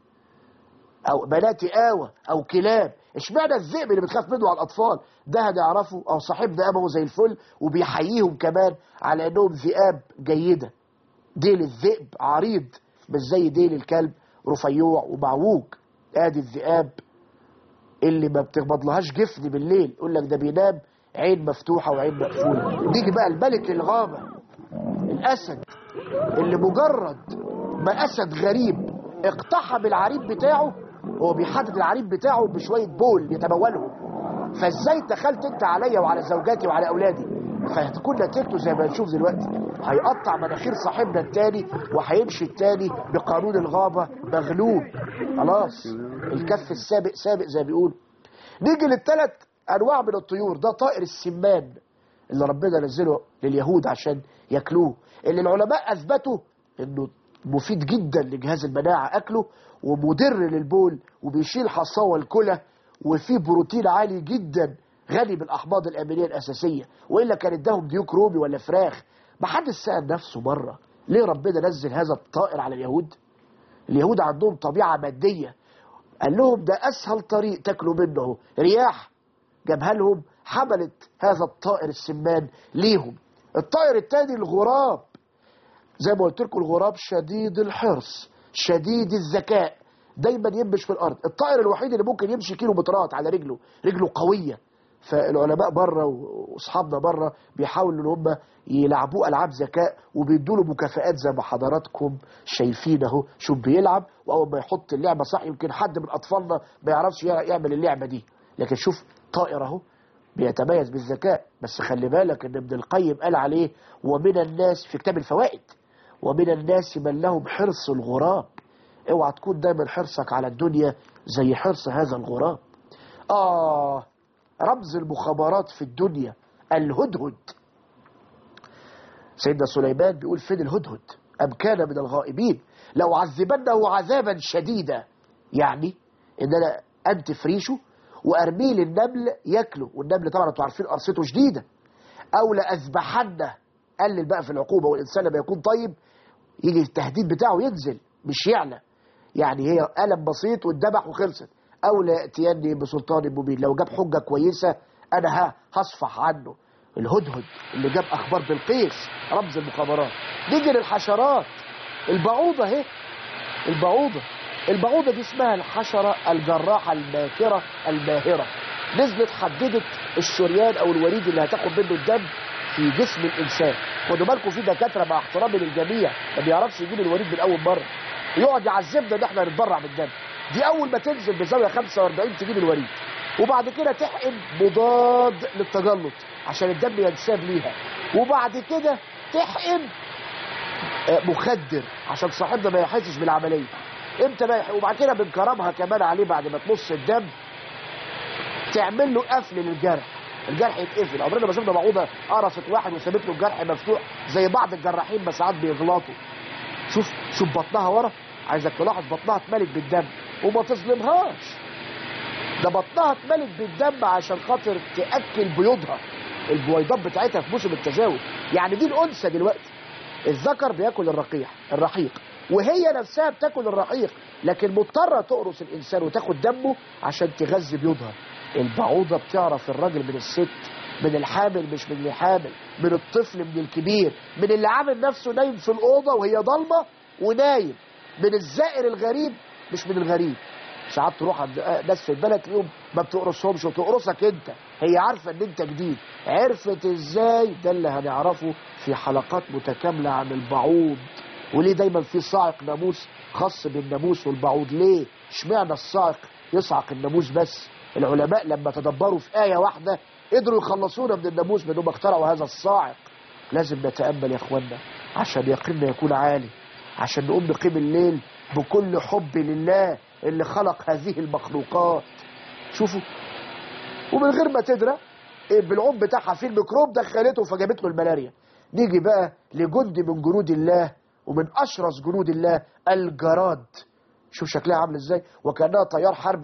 أو بنات آوى أو كلاب اشمعنى الذئب اللي بتخاف منه على الأطفال ده هنعرفه أو صاحبنا أمه زي الفل وبيحييهم كمان على أنهم ذئاب جيدة ديل الذئب عريض مش زي ديل الكلب رفيوع ومعوج ادي الذئاب اللي ما بتقبضلهاش جفن بالليل يقول لك ده بينام عين مفتوحة وعين مقفولة نيجي بقى الملك الغابة الأسد اللي مجرد ما أسد غريب اقتحم العريب بتاعه هو بيحدد العريب بتاعه بشوية بول يتبولهم فازاي دخلت انت عليا وعلى زوجاتي وعلى اولادي فهتكون نتيجته زي ما نشوف دلوقتي هيقطع مناخير صاحبنا التاني وهيمشي التاني بقانون الغابة مغلوب خلاص الكف السابق سابق زي ما بيقول نيجي للثلاث انواع من الطيور ده طائر السمان اللي ربنا نزله لليهود عشان ياكلوه اللي العلماء اثبتوا انه مفيد جدا لجهاز المناعة اكله ومضر للبول وبيشيل حصاوة الكلى وفيه بروتين عالي جدا غني بالاحماض الامينيه الاساسيه والا كان اداهم ديوك رومي ولا فراخ ما حدش سال نفسه مره ليه ربنا نزل هذا الطائر على اليهود اليهود عندهم طبيعه ماديه قال لهم ده اسهل طريق تاكلوا منه اهو رياح جابها لهم حملت هذا الطائر السمان ليهم الطائر الثاني الغراب زي ما قلت لكم الغراب شديد الحرص شديد الذكاء دايما ينبش في الارض الطائر الوحيد اللي ممكن يمشي كيلو مترات على رجله رجله قويه فالعلماء بره واصحابنا بره بيحاولوا ان هم يلعبوه العاب ذكاء وبيدوا له مكافآت زي ما حضراتكم شايفين اهو شوف بيلعب واول ما يحط اللعبه صح يمكن حد من اطفالنا ما يعرفش يعمل اللعبه دي لكن شوف طائر اهو بيتميز بالذكاء بس خلي بالك ان ابن القيم قال عليه ومن الناس في كتاب الفوائد ومن الناس من لهم حرص الغراب اوعى تكون دايما حرصك على الدنيا زي حرص هذا الغراب آه رمز المخابرات في الدنيا الهدهد سيدنا سليمان بيقول فين الهدهد أم كان من الغائبين لو عذبنه عذابا شديدا يعني ان انا انتف ريشه وارميه للنمل ياكله والنمل طبعا انتوا عارفين قرصته شديده او لاذبحنه قلل بقى في العقوبه والانسان لما يكون طيب يجي التهديد بتاعه ينزل مش يعلى يعني هي قلم بسيط واتذبح وخلصت او لا ياتيني بسلطان مبين لو جاب حجه كويسه انا ها هصفح عنه الهدهد اللي جاب اخبار بلقيس رمز المخابرات نيجي للحشرات البعوضه اهي البعوضه البعوضه دي اسمها الحشره الجراحه الماكره الماهره نزلت حددت الشريان او الوريد اللي هتاخد منه الدم في جسم الانسان خدوا بالكم في دكاتره مع احترامي للجميع ما بيعرفش يجيب الوريد من اول مره يقعد يعذبنا ان احنا نتبرع بالدم دي اول ما تنزل بزاويه 45 تجيب الوريد وبعد كده تحقن مضاد للتجلط عشان الدم ينساب ليها وبعد كده تحقن مخدر عشان صاحبنا ما يحسش بالعمليه امتى بقى يحقن وبعد كده بنكرمها كمان عليه بعد ما تمص الدم تعمل له قفل للجرح الجرح يتقفل عمرنا ما شفنا بعوضه قرصت واحد وسابت له الجرح مفتوح زي بعض الجراحين ما ساعات بيغلطوا شوف شوف بطنها ورا عايزك تلاحظ بطنها اتملت بالدم وما تظلمهاش ده بطنها اتملت بالدم عشان خاطر تاكل بيوضها البويضات بتاعتها في موسم التزاوج يعني دي الانثى دلوقتي الذكر بياكل الرقيح الرحيق وهي نفسها بتاكل الرحيق لكن مضطره تقرص الانسان وتاخد دمه عشان تغذي بيوضها البعوضه بتعرف الراجل من الست من الحامل مش من اللي حامل من الطفل من الكبير من اللي عامل نفسه نايم في الاوضه وهي ضلمه ونايم من الزائر الغريب مش من الغريب ساعات تروح عند ناس في البلد تلاقيهم ما بتقرصهمش وتقرصك انت هي عارفه ان انت جديد عرفت ازاي ده اللي هنعرفه في حلقات متكامله عن البعوض وليه دايما في صاعق ناموس خاص بالناموس والبعوض ليه اشمعنى الصاعق يصعق الناموس بس العلماء لما تدبروا في آية واحدة قدروا يخلصونا من الناموس بأنهم اخترعوا هذا الصاعق لازم نتأمل يا اخوانا عشان يقيننا يكون عالي عشان نقوم نقيم الليل بكل حب لله اللي خلق هذه المخلوقات شوفوا ومن غير ما تدرى بالعوم بتاعها في الميكروب دخلته فجابت له الملاريا نيجي بقى لجند من جنود الله ومن أشرس جنود الله الجراد شوف شكلها عامل ازاي وكأنها طيار حربي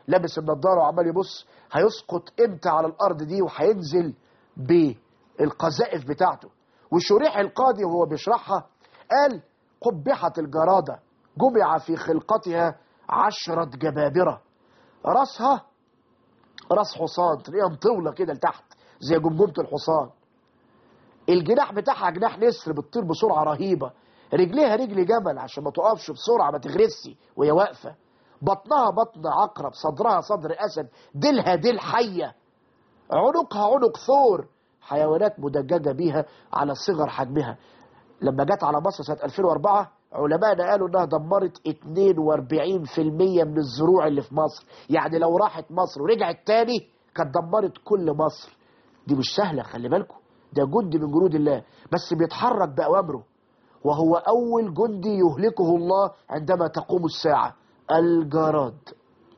لابس النضاره وعمال يبص هيسقط امتى على الارض دي وهينزل بالقذائف بتاعته وشريح القاضي وهو بيشرحها قال قبحت الجرادة جمع في خلقتها عشرة جبابرة راسها راس حصان تلاقيها مطولة كده لتحت زي جمجمة الحصان الجناح بتاعها جناح نسر بتطير بسرعة رهيبة رجليها رجل جمل عشان ما تقفش بسرعة ما تغرسي وهي واقفة بطنها بطن عقرب صدرها صدر أسد ديلها ديل حية عنقها عنق ثور حيوانات مدججة بيها على صغر حجمها لما جت على مصر سنة 2004 علماءنا قالوا انها دمرت 42% من الزروع اللي في مصر يعني لو راحت مصر ورجعت تاني كانت دمرت كل مصر دي مش سهلة خلي بالكم ده جندي من جنود الله بس بيتحرك بأوامره وهو أول جندي يهلكه الله عندما تقوم الساعة الجراد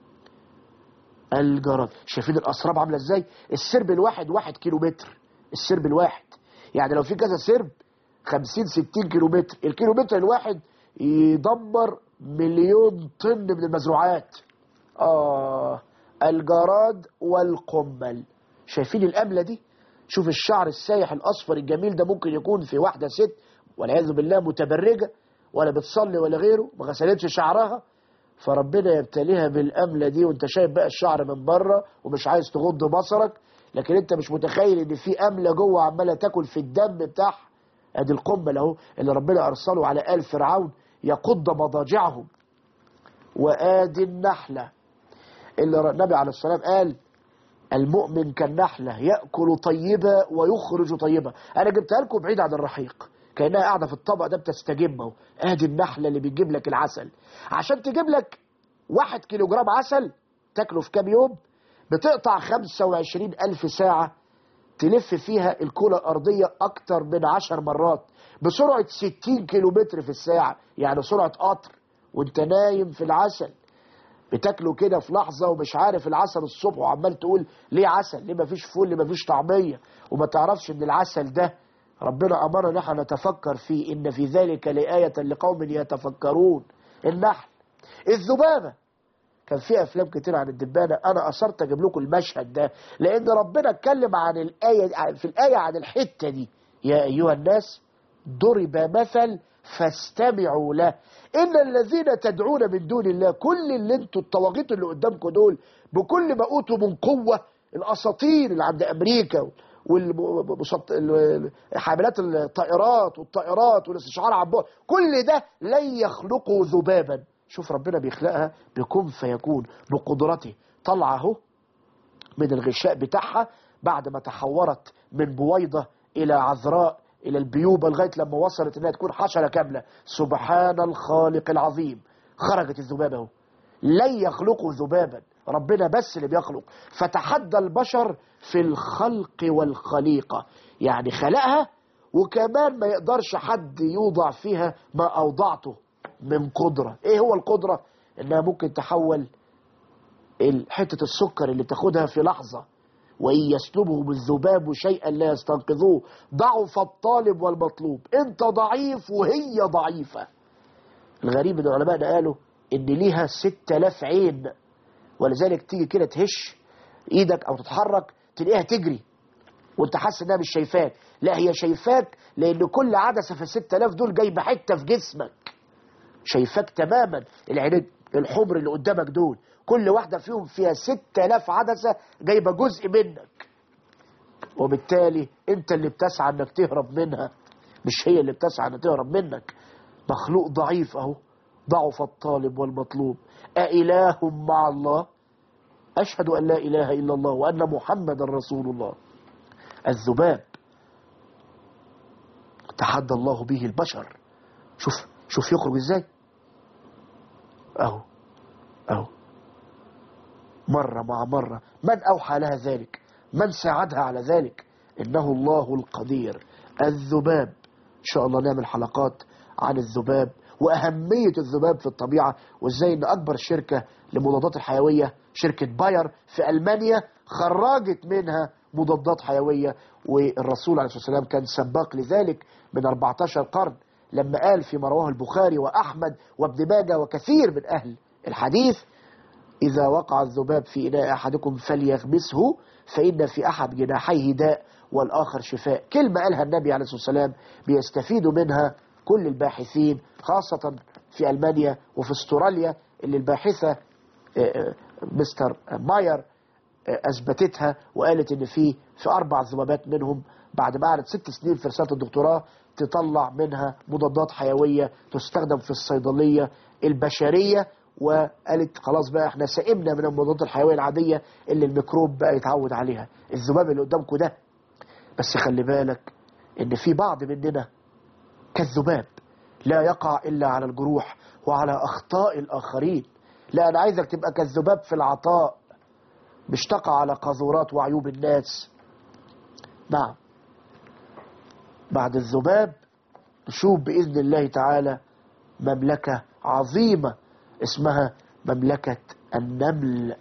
الجراد شايفين الأسراب عاملة ازاي السرب الواحد واحد كيلو متر السرب الواحد يعني لو في كذا سرب 50 60 كيلو متر الكيلو متر الواحد يدمر مليون طن من المزروعات آه الجراد والقمل شايفين الأملة دي شوف الشعر السايح الأصفر الجميل ده ممكن يكون في واحدة ست والعياذ بالله متبرجة ولا بتصلي ولا غيره ما غسلتش شعرها فربنا يبتليها بالأملة دي وانت شايف بقى الشعر من بره ومش عايز تغض بصرك لكن انت مش متخيل ان في أملة جوه عمالة تاكل في الدم بتاعها ادي القنبل اهو اللي ربنا ارسله على آل فرعون يقض مضاجعهم وادي النحلة اللي النبي عليه السلام قال المؤمن كالنحلة يأكل طيبة ويخرج طيبة أنا جبتها لكم بعيد عن الرحيق كأنها قاعدة في الطبق ده بتستجم اهو ادي النحلة اللي بتجيب لك العسل عشان تجيب لك واحد كيلو جرام عسل تاكله في كام يوم بتقطع 25 ألف ساعة تلف فيها الكرة الأرضية أكتر من عشر مرات بسرعة 60 كيلومتر في الساعة يعني سرعة قطر وانت نايم في العسل بتاكله كده في لحظة ومش عارف العسل الصبح وعمال تقول ليه عسل ليه مفيش فول ليه مفيش طعمية وما تعرفش ان العسل ده ربنا أمرنا نحن نتفكر فيه إن في ذلك لآية لقوم يتفكرون النحل الذبابة كان في افلام كتير عن الدبانه انا اثرت اجيب لكم المشهد ده لان ربنا اتكلم عن الايه في الايه عن الحته دي يا ايها الناس ضرب مثل فاستمعوا له ان الذين تدعون من دون الله كل اللي انتوا الطواغيت اللي قدامكم دول بكل ما اوتوا من قوه الاساطير اللي عند امريكا حاملات الطائرات والطائرات والاستشعار عن بعد كل ده لن يخلقوا ذبابا شوف ربنا بيخلقها بكون فيكون بقدرته طلع اهو من الغشاء بتاعها بعد ما تحورت من بويضة إلى عذراء إلى البيوبة لغاية لما وصلت إنها تكون حشرة كاملة سبحان الخالق العظيم خرجت الذبابة اهو لن يخلقوا ذبابا ربنا بس اللي بيخلق فتحدى البشر في الخلق والخليقة يعني خلقها وكمان ما يقدرش حد يوضع فيها ما أوضعته من قدرة ايه هو القدرة انها ممكن تحول حتة السكر اللي تاخدها في لحظة وإن يسلبهم الذباب شيئا لا يستنقذوه ضعف الطالب والمطلوب انت ضعيف وهي ضعيفة الغريب ان علماءنا قالوا ان ليها ستة آلاف عين ولذلك تيجي كده تهش ايدك او تتحرك تلاقيها تجري وانت حاسس انها مش شايفاك لا هي شايفاك لان كل عدسة في الستة آلاف دول جايبة حتة في جسمك شايفاك تماما العينين الحمر اللي قدامك دول كل واحدة فيهم فيها 6000 عدسة جايبة جزء منك وبالتالي انت اللي بتسعى انك تهرب منها مش هي اللي بتسعى انك تهرب منك مخلوق ضعيف اهو ضعف الطالب والمطلوب أإله مع الله أشهد أن لا إله إلا الله وأن محمد رسول الله الذباب تحدى الله به البشر شوف شوف يخرج ازاي اهو اهو مرة مع مرة من اوحى لها ذلك من ساعدها على ذلك انه الله القدير الذباب ان شاء الله نعمل حلقات عن الذباب واهمية الذباب في الطبيعة وازاي ان اكبر شركة لمضادات الحيوية شركة باير في المانيا خرجت منها مضادات حيوية والرسول عليه الصلاة والسلام كان سباق لذلك من 14 قرن لما قال فيما رواه البخاري وأحمد وابن ماجه وكثير من أهل الحديث إذا وقع الذباب في إناء أحدكم فليغمسه فإن في أحد جناحيه داء والآخر شفاء كلمة قالها النبي عليه الصلاة والسلام بيستفيدوا منها كل الباحثين خاصة في ألمانيا وفي استراليا اللي الباحثة آه، آه، مستر ماير آه، أثبتتها وقالت إن في في أربع ذبابات منهم بعد ما قعدت ست سنين في رسالة الدكتوراه تطلع منها مضادات حيوية تستخدم في الصيدلية البشرية وقالت خلاص بقى احنا سئمنا من المضادات الحيوية العادية اللي الميكروب بقى يتعود عليها الذباب اللي قدامكم ده بس خلي بالك ان في بعض مننا كالذباب لا يقع الا على الجروح وعلى اخطاء الاخرين لا انا عايزك تبقى كالذباب في العطاء مش تقع على قاذورات وعيوب الناس نعم بعد الذباب نشوف بإذن الله تعالى مملكة عظيمة اسمها مملكة النمل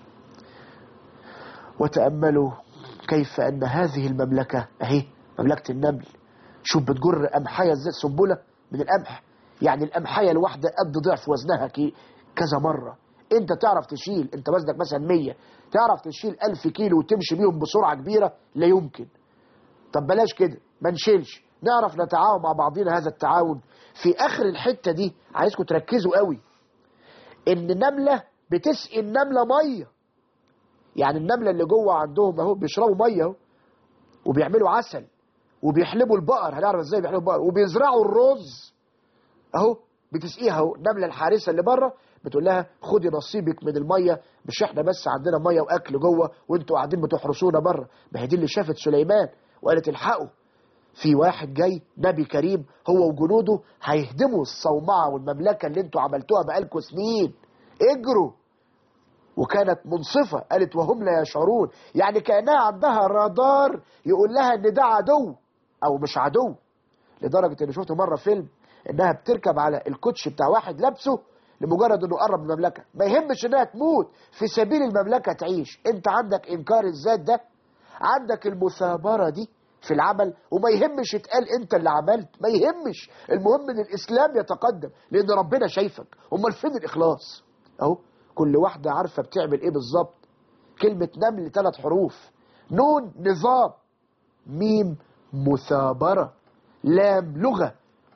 وتأملوا كيف أن هذه المملكة أهي مملكة النمل شوف بتجر أمحية ازاي سنبلة من القمح يعني القمحية الواحدة قد ضعف وزنها كي كذا مرة انت تعرف تشيل انت وزنك مثلا 100 تعرف تشيل 1000 كيلو وتمشي بيهم بسرعة كبيرة لا يمكن طب بلاش كده ما نشيلش نعرف نتعاون مع بعضنا هذا التعاون في اخر الحتة دي عايزكم تركزوا قوي ان نملة بتسقي النملة مية يعني النملة اللي جوه عندهم اهو بيشربوا مية اهو وبيعملوا عسل وبيحلبوا البقر هنعرف ازاي بيحلبوا البقر وبيزرعوا الرز اهو بتسقيها اهو النملة الحارسة اللي بره بتقول لها خدي نصيبك من المية مش احنا بس عندنا مية واكل جوه وانتوا قاعدين بتحرسونا بره ما هي دي اللي شافت سليمان وقالت الحقوا في واحد جاي نبي كريم هو وجنوده هيهدموا الصومعة والمملكة اللي انتوا عملتوها بقالكوا سنين اجروا وكانت منصفة قالت وهم لا يشعرون يعني كأنها عندها رادار يقول لها ان ده عدو او مش عدو لدرجة ان شفت مرة فيلم انها بتركب على الكوتش بتاع واحد لابسه لمجرد انه قرب من المملكة ما يهمش انها تموت في سبيل المملكة تعيش انت عندك انكار الذات ده عندك المثابرة دي في العمل وما يهمش يتقال انت اللي عملت ما يهمش المهم ان الاسلام يتقدم لان ربنا شايفك امال فين الاخلاص اهو كل واحدة عارفة بتعمل ايه بالظبط كلمة نمل ثلاث حروف نون نظام ميم مثابرة لام لغة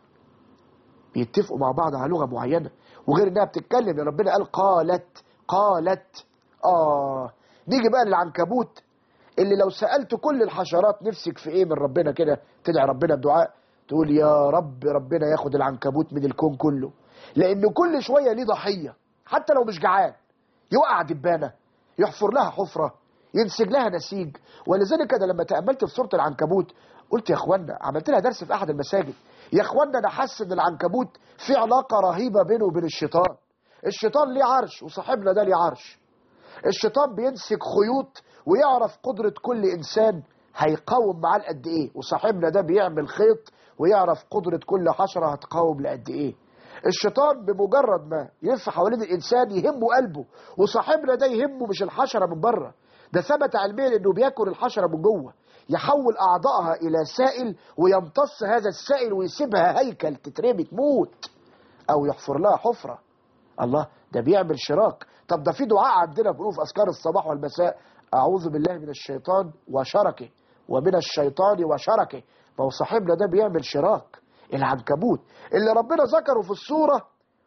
بيتفقوا مع بعض على لغة معينة وغير انها بتتكلم يا ربنا قال قالت قالت اه نيجي بقى للعنكبوت اللي لو سألت كل الحشرات نفسك في ايه من ربنا كده تدعي ربنا بدعاء تقول يا رب ربنا ياخد العنكبوت من الكون كله لان كل شوية ليه ضحية حتى لو مش جعان يوقع دبانة يحفر لها حفرة ينسج لها نسيج ولذلك انا لما تأملت في سورة العنكبوت قلت يا اخوانا عملت لها درس في احد المساجد يا اخوانا انا حاسس ان العنكبوت في علاقة رهيبة بينه وبين الشيطان الشيطان ليه عرش وصاحبنا ده ليه عرش الشيطان بيمسك خيوط ويعرف قدرة كل إنسان هيقاوم معاه لقد إيه وصاحبنا ده بيعمل خيط ويعرف قدرة كل حشرة هتقاوم لقد إيه الشيطان بمجرد ما يلف حوالين الإنسان يهمه قلبه وصاحبنا ده يهمه مش الحشرة من بره ده ثبت علميا انه بياكل الحشرة من جوه يحول اعضائها الى سائل ويمتص هذا السائل ويسيبها هيكل تترمي تموت او يحفر لها حفرة الله ده بيعمل شراك طب ده في دعاء عندنا بنقول في اذكار الصباح والمساء اعوذ بالله من الشيطان وشركه ومن الشيطان وشركه ما هو صاحبنا ده بيعمل شراك العنكبوت اللي ربنا ذكره في الصورة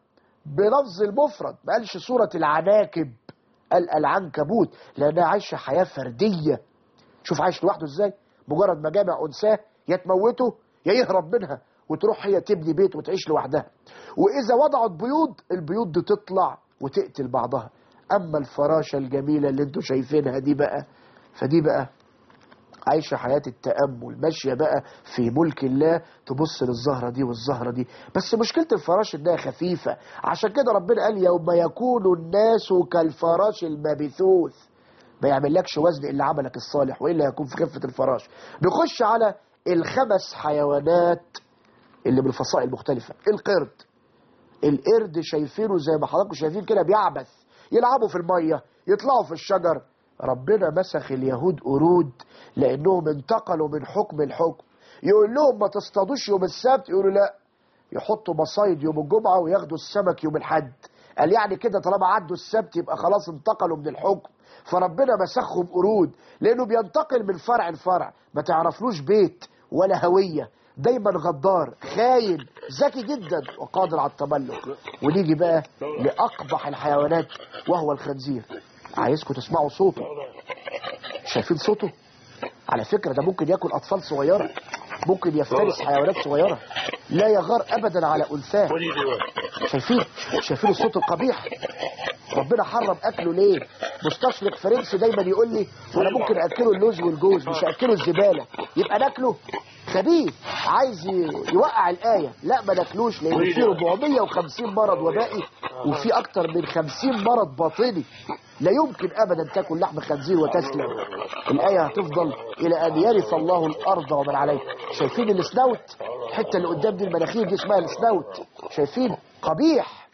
بلفظ المفرد ما قالش صورة العناكب قال العنكبوت لانها عايشة حياة فردية شوف عايش لوحده ازاي مجرد ما جامع انثاه يا تموته يا يهرب منها وتروح هي تبني بيت وتعيش لوحدها واذا وضعت بيوض البيوض دي تطلع وتقتل بعضها اما الفراشة الجميلة اللي انتوا شايفينها دي بقى فدي بقى عايشة حياة التأمل ماشية بقى في ملك الله تبص للزهرة دي والزهرة دي بس مشكلة الفراش انها خفيفة عشان كده ربنا قال يوم يكون الناس كالفراش المبثوث ما يعملكش وزن الا عملك الصالح والا يكون في خفة الفراش نخش على الخمس حيوانات اللي بالفصائل المختلفة القرد القرد شايفينه زي ما حضراتكم شايفين كده بيعبث يلعبوا في المية يطلعوا في الشجر ربنا مسخ اليهود قرود لانهم انتقلوا من حكم الحكم يقول لهم ما تصطادوش يوم السبت يقولوا لا يحطوا مصايد يوم الجمعة وياخدوا السمك يوم الحد قال يعني كده طالما عدوا السبت يبقى خلاص انتقلوا من الحكم فربنا مسخهم قرود لانه بينتقل من فرع لفرع ما تعرفلوش بيت ولا هويه دايما غدار خاين ذكي جدا وقادر على التملك ونيجي بقى لاقبح الحيوانات وهو الخنزير عايزكم تسمعوا صوته شايفين صوته على فكرة ده ممكن ياكل أطفال صغيرة ممكن يفترس حيوانات صغيرة لا يغار أبدا على أنثاه شايفين شايفين الصوت القبيح ربنا حرم أكله ليه مستشرق فرنسي دايما يقول لي أنا ممكن أكله اللوز والجوز مش أكله الزبالة يبقى ناكله خبيث عايز ي- يوقع الآية لا ما ناكلوش لأن في 450 مرض وبائي وفي أكتر من 50 مرض باطني لا يمكن أبدا تاكل لحم خنزير وتسلم الآية هتفضل إلى أن يرث الله الأرض ومن عليها شايفين السناوت الحتة اللي قدام دي المناخير دي اسمها السناوت شايفين قبيح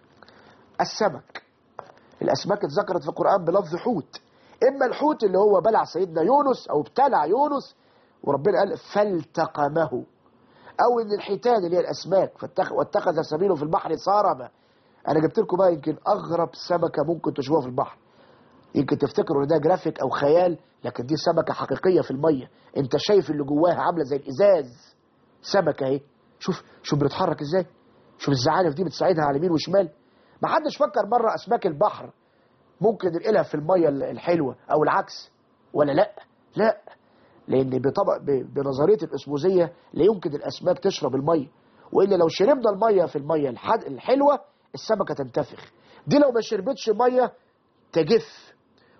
السمك الأسماك اتذكرت في القرآن بلفظ حوت إما الحوت اللي هو بلع سيدنا يونس أو ابتلع يونس وربنا قال فالتقمه أو إن الحيتان اللي هي الأسماك فاتخ- واتخذ سبيله في البحر صارما أنا جبت لكم بقى يمكن أغرب سمكة ممكن تشوفوها في البحر يمكن تفتكروا ان ده جرافيك او خيال لكن دي سمكه حقيقيه في الميه انت شايف اللي جواها عامله زي الازاز سمكه اهي شوف شوف بتتحرك ازاي شوف الزعانف دي بتساعدها على اليمين وشمال ما حدش فكر مره اسماك البحر ممكن ننقلها في الميه الحلوه او العكس ولا لا لا لان بطبق ب- بنظريه الاسموزيه لا يمكن الاسماك تشرب الميه والا لو شربنا الميه في الميه الحد الحلوه السمكه تنتفخ دي لو ما شربتش ميه تجف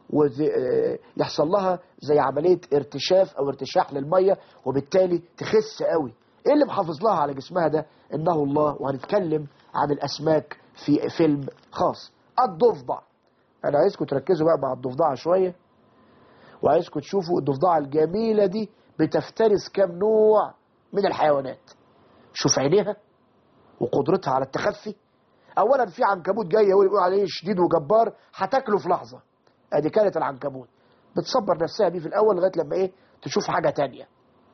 ويحصل لها زي عملية ارتشاف او ارتشاح للمية وبالتالي تخس قوي ايه اللي محافظ لها على جسمها ده انه الله وهنتكلم عن الاسماك في فيلم خاص الضفدع انا عايزكم تركزوا بقى مع الضفدعة شوية وعايزكم تشوفوا الضفدعة الجميلة دي بتفترس كام نوع من الحيوانات شوف عينيها وقدرتها على التخفي اولا في عنكبوت جاي يقول عليه شديد وجبار هتاكله في لحظه ادي كانت العنكبوت بتصبر نفسها بيه في الاول لغايه لما ايه تشوف حاجه تانية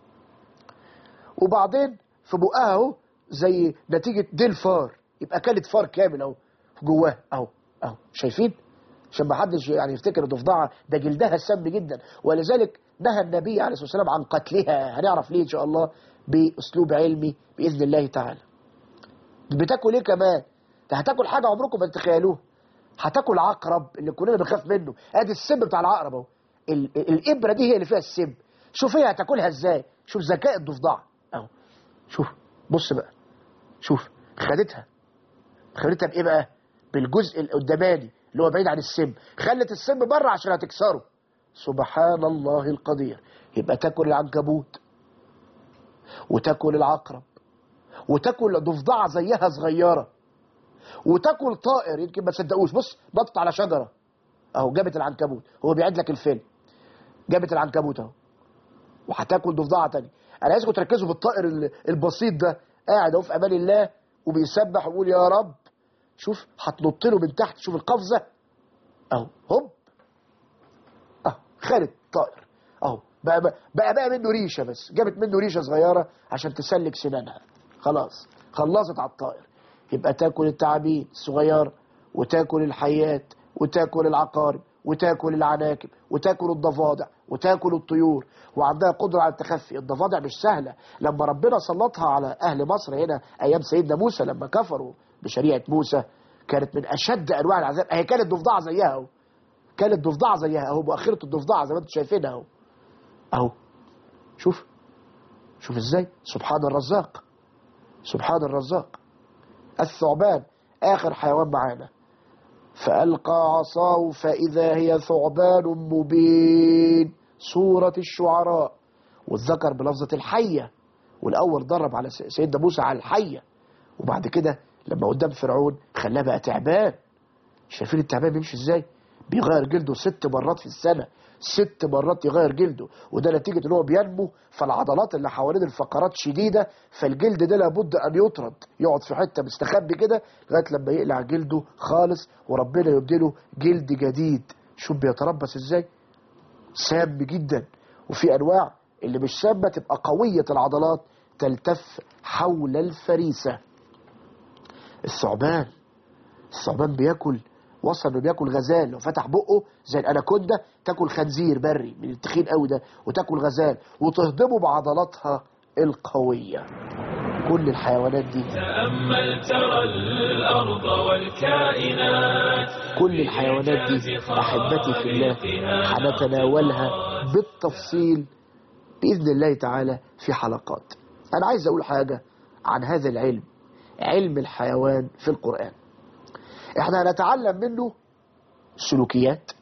وبعدين في بقها اهو زي نتيجه ديل فار يبقى كانت فار كامل اهو جواه اهو اهو شايفين عشان ما حدش يعني يفتكر الضفدعه ده جلدها سم جدا ولذلك نهى النبي عليه الصلاه والسلام عن قتلها هنعرف ليه ان شاء الله باسلوب علمي باذن الله تعالى بتاكل ايه كمان ده هتاكل حاجه عمركم ما تتخيلوها هتاكل عقرب اللي كلنا بنخاف منه ادي السم بتاع العقرب اهو ال- ال- الابره دي هي اللي فيها السم شوف هي هتاكلها ازاي شوف ذكاء الضفدع اهو شوف بص بقى شوف خدتها خدتها بايه بقى بالجزء القداماني اللي هو بعيد عن السم خلت السم بره عشان هتكسره سبحان الله القدير يبقى تاكل العنكبوت وتاكل العقرب وتاكل ضفدعه زيها صغيره وتاكل طائر يمكن ما تصدقوش بص نطت على شجره اهو جابت العنكبوت هو بيعد لك الفيلم جابت العنكبوت اهو وهتاكل ضفدعه تانية انا عايزكم تركزوا في الطائر ال- البسيط ده قاعد اهو في امان الله وبيسبح ويقول يا رب شوف هتنط له من تحت شوف القفزه اهو هوب اهو خدت طائر اهو بقى بقى, بقى بقى منه ريشه بس جابت منه ريشه صغيره عشان تسلك سنانها خلاص خلصت على الطائر يبقى تاكل التعابين الصغيره وتاكل الحيات وتاكل العقارب وتاكل العناكب وتاكل الضفادع وتاكل الطيور وعندها قدرة على التخفي الضفادع مش سهلة لما ربنا سلطها على أهل مصر هنا أيام سيدنا موسى لما كفروا بشريعة موسى كانت من أشد أنواع العذاب هي كانت ضفدعة زيها أهو كانت ضفدعة زيها أهو مؤخرة الضفدعة زي ما أنتم شايفينها أهو أهو شوف شوف إزاي سبحان الرزاق سبحان الرزاق الثعبان آخر حيوان معانا فألقى عصاه فإذا هي ثعبان مبين سورة الشعراء والذكر بلفظة الحية والأول ضرب على س- سيدنا موسى على الحية وبعد كده لما قدام فرعون خلاه بقى تعبان شايفين التعبان بيمشي ازاي بيغير جلده ست مرات في السنة ست مرات يغير جلده وده نتيجة ان هو بينمو فالعضلات اللي حوالين الفقرات شديدة فالجلد ده لابد ان يطرد يقعد في حتة مستخبي كده لغاية لما يقلع جلده خالص وربنا يبدله جلد جديد شوف بيتربص ازاي سام جدا وفي انواع اللي مش سامة تبقى قوية العضلات تلتف حول الفريسة الثعبان الثعبان بياكل وصل انه بياكل غزال لو فتح بقه زي الاناكوندا تاكل خنزير بري من التخين قوي ده وتاكل غزال وتهضمه بعضلاتها القويه كل الحيوانات دي تأمل ترى الأرض والكائنات كل الحيوانات دي احبتي في الله هنتناولها بالتفصيل باذن الله تعالى في حلقات انا عايز اقول حاجه عن هذا العلم علم الحيوان في القران احنا هنتعلم منه سلوكيات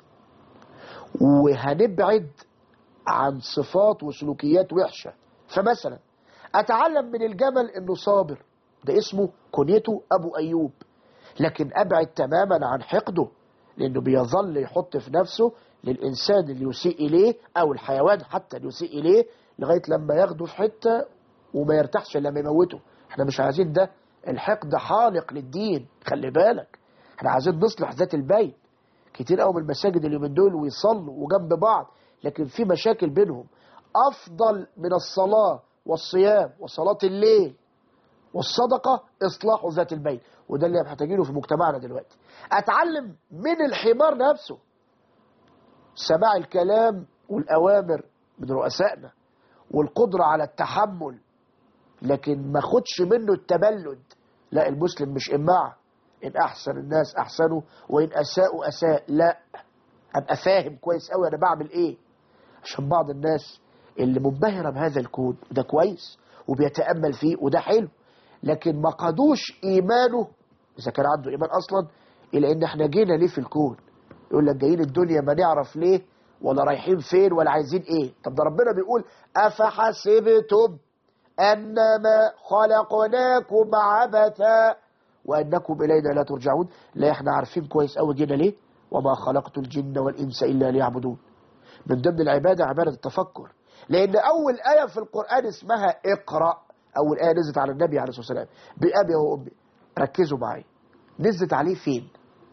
وهنبعد عن صفات وسلوكيات وحشة فمثلا أتعلم من الجمل أنه صابر ده اسمه كنيته أبو أيوب لكن أبعد تماما عن حقده لأنه بيظل يحط في نفسه للإنسان اللي يسيء إليه أو الحيوان حتى اللي يسيء إليه لغاية لما ياخده في حتة وما يرتاحش إلا لما يموته احنا مش عايزين ده الحقد حالق للدين خلي بالك احنا عايزين نصلح ذات البين كتير قوي من المساجد اليومين دول ويصلوا وجنب بعض لكن في مشاكل بينهم افضل من الصلاه والصيام وصلاه الليل والصدقه اصلاح ذات البين وده اللي محتاجينه في مجتمعنا دلوقتي اتعلم من الحمار نفسه سماع الكلام والاوامر من رؤسائنا والقدره على التحمل لكن ما خدش منه التبلد لا المسلم مش إماعة إن أحسن الناس أحسنوا وإن أساءوا أساء لا أبقى فاهم كويس أوي أنا بعمل إيه عشان بعض الناس اللي منبهرة بهذا الكون وده كويس وبيتأمل فيه وده حلو لكن ما قادوش إيمانه إذا كان عنده إيمان أصلا إلى إن إحنا جينا ليه في الكون يقول لك جايين الدنيا ما نعرف ليه ولا رايحين فين ولا عايزين إيه طب ده ربنا بيقول أفحسبتم أنما خلقناكم عبثا وأنكم إلينا لا ترجعون لا إحنا عارفين كويس أوي جينا ليه وما خلقت الجن والإنس إلا ليعبدون من ضمن العبادة عبادة التفكر لأن أول آية في القرآن اسمها اقرأ أول آية نزلت على النبي عليه الصلاة والسلام بأبي وأمي ركزوا معي نزلت عليه فين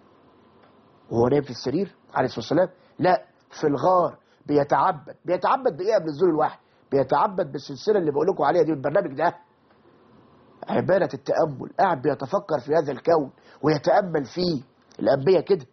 وهو نايم في السرير عليه الصلاة والسلام لا في الغار بيتعبد بيتعبد بإيه قبل نزول الوحي بيتعبد بالسلسلة اللي بقول لكم عليها دي البرنامج ده عبادة التأمل قاعد بيتفكر في هذا الكون ويتأمل فيه الأنبياء كده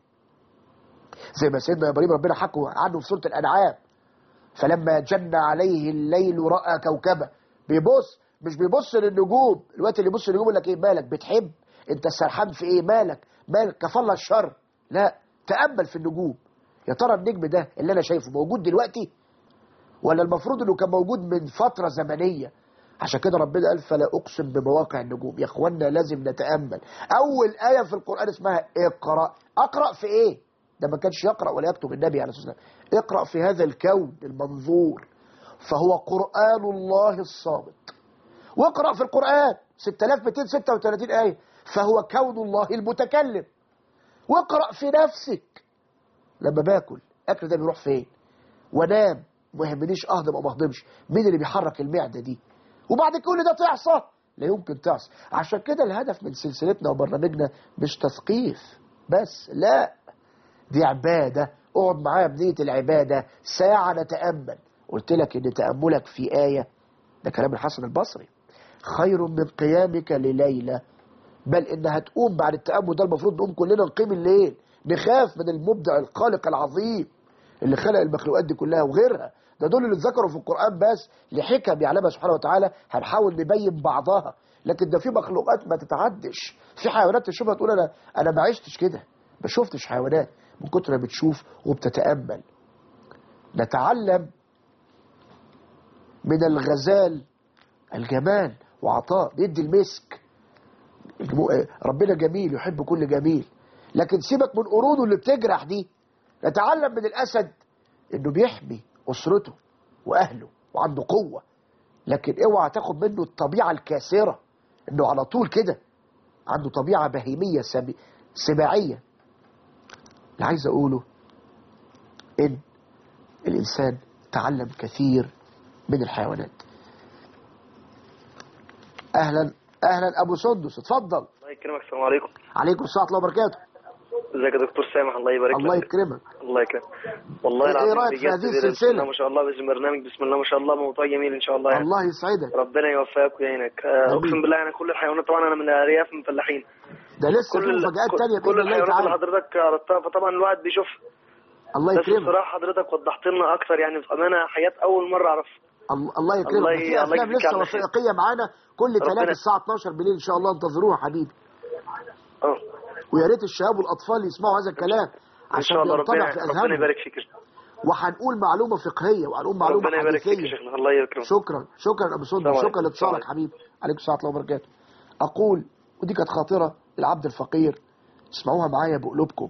زي ما سيدنا إبراهيم ربنا حكى عنه في سورة الأنعام فلما جن عليه الليل رأى كوكبا بيبص مش بيبص للنجوم الوقت اللي يبص للنجوم يقول لك ايه مالك بتحب انت سرحان في ايه مالك مالك كفل الشر لا تأمل في النجوم يا ترى النجم ده اللي انا شايفه موجود دلوقتي ولا المفروض انه كان موجود من فترة زمنية عشان كده ربنا قال فلا اقسم بمواقع النجوم يا اخوانا لازم نتامل اول ايه في القران اسمها اقرا اقرا في ايه ده ما كانش يقرا ولا يكتب النبي عليه الصلاه والسلام اقرا في هذا الكون المنظور فهو قران الله الصامت واقرا في القران 6236 ايه فهو كون الله المتكلم واقرا في نفسك لما باكل اكل ده بيروح فين وانام ما يهمنيش اهضم او ما اهضمش مين اللي بيحرك المعده دي وبعد كل ده تعصى لا يمكن تعصى عشان كده الهدف من سلسلتنا وبرنامجنا مش تثقيف بس لا دي عبادة اقعد معايا بنية العبادة ساعة نتأمل قلت لك ان تأملك في آية ده كلام الحسن البصري خير من قيامك لليلة بل انها تقوم بعد التأمل ده المفروض نقوم كلنا نقيم الليل نخاف من المبدع الخالق العظيم اللي خلق المخلوقات دي كلها وغيرها ده دول اللي اتذكروا في القرآن بس لحكم يعلمها سبحانه وتعالى هنحاول نبين بعضها لكن ده في مخلوقات ما تتعدش في حيوانات تشوفها تقول انا انا ما عشتش كده ما شفتش حيوانات من كتر ما بتشوف وبتتأمل نتعلم من الغزال الجمال وعطاء بيدي المسك ربنا جميل يحب كل جميل لكن سيبك من قروده اللي بتجرح دي نتعلم من الأسد انه بيحمي أسرته وأهله وعنده قوة لكن اوعى تاخد منه الطبيعة الكاسرة انه على طول كده عنده طبيعة بهيمية سباعية اللي عايز اقوله ان الانسان تعلم كثير من الحيوانات اهلا اهلا ابو سندس اتفضل الله يكرمك السلام عليكم عليكم السلام ورحمه الله وبركاته ازيك يا دكتور سامح الله يبارك الله لك يكرمك الله يكرمك والله إيه العظيم رأيك في بجد هذه بسم السلسلة؟ الله ما شاء الله باسم برنامج بسم الله ما شاء الله موضوع جميل ان شاء الله يعني. الله يسعدك ربنا يوفقك ويعينك آه، آمين. اقسم بالله انا كل الحيوانات طبعا انا من ارياف من فلاحين ده لسه في كل ال- مفاجآت كل- تانية كل بإذن الله الحيوانات اللي تعالى حضرتك عرضتها فطبعا الواحد بيشوف الله بس يكرمك بصراحه حضرتك وضحت لنا اكتر يعني بامانه حياه اول مره اعرف الله الله يكرمك الله في ي- الله افلام يجزيك لسه على خير. وثائقيه معانا كل ربنا- ثلاث الساعه 12 بالليل ان شاء الله انتظروها حبيبي اه ويا ريت الشباب والاطفال يسمعوا هذا الكلام ان عشان شاء الله ينطبع ربنا في ربنا اذهانهم يبارك فيك وهنقول معلومه فقهيه وهنقول معلومه ربنا يبارك فيك يا حديثيه شيخنا الله يكرمك شكرا شكرا ابو سندس السلام شكرا عليكم. لاتصالك السلام حبيبي عليكم السلام ورحمه الله وبركاته اقول ودي كانت خاطره العبد الفقير اسمعوها معايا بقلوبكم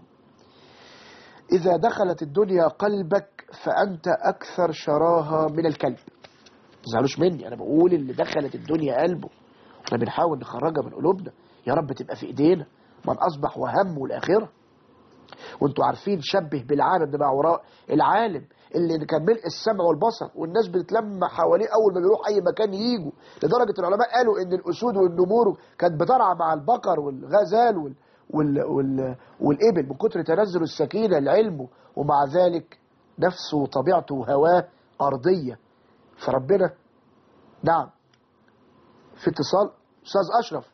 اذا دخلت الدنيا قلبك فانت اكثر شراهه من الكلب ما تزعلوش مني انا بقول اللي دخلت الدنيا قلبه احنا بنحاول نخرجها من قلوبنا يا رب تبقى في ايدينا من اصبح وهمه الاخره وانتوا عارفين شبه بالعالم ده مع وراء العالم اللي كان ملء السمع والبصر والناس بتتلم حواليه اول ما بيروح اي مكان ييجوا لدرجه العلماء قالوا ان الاسود والنمور كانت بترعى مع البقر والغزال وال وال وال والابل من كتر تنزل السكينه لعلمه ومع ذلك نفسه وطبيعته وهواه ارضيه فربنا نعم في اتصال استاذ اشرف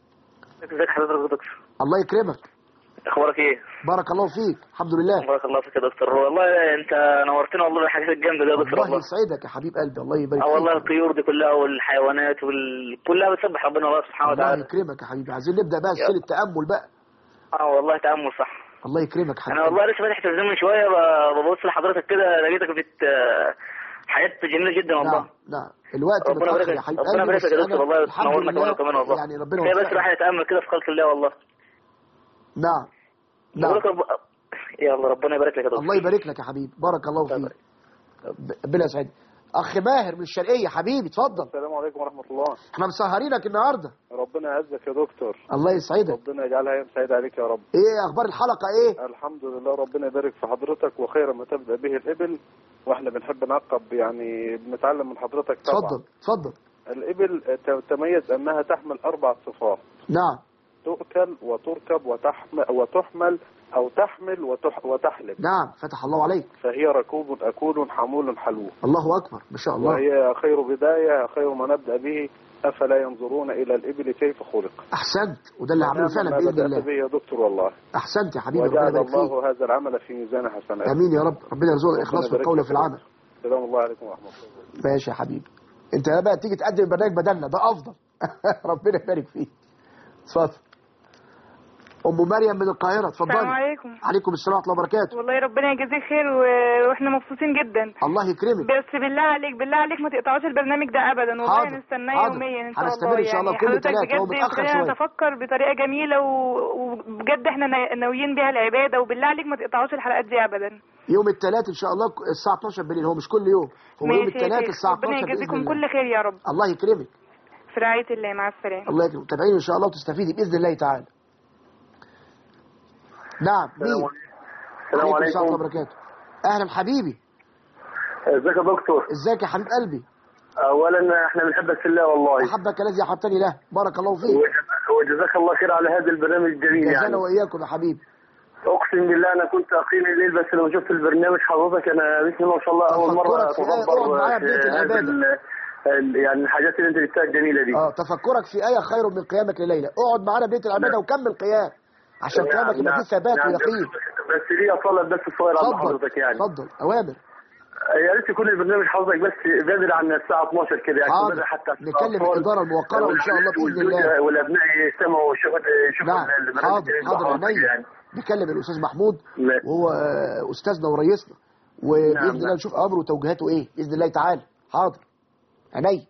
ازيك حضرتك يا دكتور الله يكرمك اخبارك ايه بارك الله فيك الحمد لله بارك الله فيك يا دكتور والله انت نورتنا والله بالحاجات الجامده دي يا دكتور الله والله يسعدك يا حبيب قلبي الله يبارك اه والله فيك الطيور دي كلها والحيوانات وال... كلها بتسبح ربنا الله سبحانه الله وتعالى يكرمك يا حبيبي عايزين نبدا بقى يا. سلسله التامل بقى اه والله تامل صح الله يكرمك حبيبي انا والله لسه فاتح التلفزيون من شويه ب- ببص لحضرتك كده لقيتك بت حياه جميله جدا والله نعم نعم الوقت ربنا متاخر يبارك يا حبيب ربنا قلبي يبارك بس يا دكتور أنا والله الحمد تنورنا كمان لله كمان والله يعني ربنا هي بس يوفقك. الواحد يتامل كده في خلق الله والله نعم نعم بقولك رب... يلا ربنا يبارك لك يا دكتور الله يبارك لك يا حبيبي بارك الله الله فيك ب- ربنا يسعدك اخ ماهر من الشرقيه حبيبي اتفضل السلام عليكم ورحمة الله احنا مسهرينك النهارده ربنا يعزك يا دكتور الله يسعدك ربنا يجعلها يوم سعيد عليك يا رب ايه اخبار الحلقه ايه الحمد لله ربنا يبارك في حضرتك وخير ما تبدأ به الإبل واحنا بنحب نعقب يعني بنتعلم من حضرتك طبعا اتفضل اتفضل الإبل ت- تميز أنها تحمل أربع صفات نعم تؤكل وتركب وتحمل, وتحمل أو تحمل وتح وتحلب نعم فتح الله عليك فهي ركوب أكول حمول حلو الله اكبر ما شاء الله وهي خير بداية خير ما نبدأ به أفلا ينظرون إلى الإبل كيف خلق احسنت وده اللي هعمله فعلا ما باذن بدأت الله به يا دكتور والله احسنت يا حبيبي ربنا وجعل يبارك فيك الله هذا العمل في ميزان حسناته امين يا رب ربنا يرزقنا الاخلاص في يبارك القول فيك وفي العمل سلام الله عليكم ورحمة الله ماشي يا حبيبي انت بقى تيجي تقدم البرنامج بدلنا ده افضل ربنا يبارك فيك اتفضل ام مريم من القاهره اتفضلي السلام عليكم عليكم السلام ورحمه الله وبركاته والله ربنا يجازيك خير و- واحنا مبسوطين جدا الله يكرمك بس بالله عليك بالله عليك ما تقطعوش البرنامج ده ابدا والله حاضر، نستناه حاضر. يوميا ان شاء هنستمر الله إن شاء الله يعني كل حضرتك تلات، هو بجد متأخر خلينا شوية. نتفكر بطريقه جميله و- وبجد احنا نا- ناويين بيها العباده وبالله عليك ما تقطعوش الحلقات دي ابدا يوم الثلاث ان شاء الله الساعه 12 بالليل هو مش كل يوم هو يوم ماشي يا الثلاث شيخ. الساعه ربنا 12 باذن يجازيكم الله كل خير يا رب الله يكرمك في رعايه الله مع السلامه الله يكرمك تابعيني ان شاء الله وتستفيدي باذن الله تعالى نعم مين السلام عليكم السلام ورحمه الله عليكم وبركاته اهلا حبيبي ازيك يا دكتور ازيك يا حبيب قلبي اولا احنا بنحبك في الله والله احبك الذي احبتني له بارك الله فيك وجزاك الله خير على هذا البرنامج الجميل يعني جزانا واياكم يا حبيبي اقسم بالله انا كنت اقيم الليل بس لما شفت البرنامج حضرتك انا بسم الله ما شاء الله اول مره أفكرك في آية اقعد معايا في ببيت هذا العبادة. ال- ال- يعني الحاجات اللي انت جبتها الجميله دي اه تفكرك في آية خير من قيامك لليلة اقعد معانا بيت العبادة وكمل قيام عشان نعم، قيامك يبقى نعم، فيه ثبات نعم. ويقين بس ليا طلب بس صغير عند اتفضل حضرتك يعني اتفضل اوامر يا ريت يكون البرنامج حضرتك بس بدري عن الساعه 12 كده يعني حاضر. بدري حتى نكلم الأطفال الإدارة الموقرة وإن شاء الله بإذن الله. والزوجة والابناء يستمعوا ويشوفوا يشوفوا نعم البرنامج حاضر الجميل حاضر بتاع حضرتك عينيا يعني نكلم الاستاذ محمود لا. وهو آه، استاذنا ورئيسنا وباذن نعم، الله نعم. نشوف امره وتوجيهاته ايه باذن الله تعالى حاضر عينيا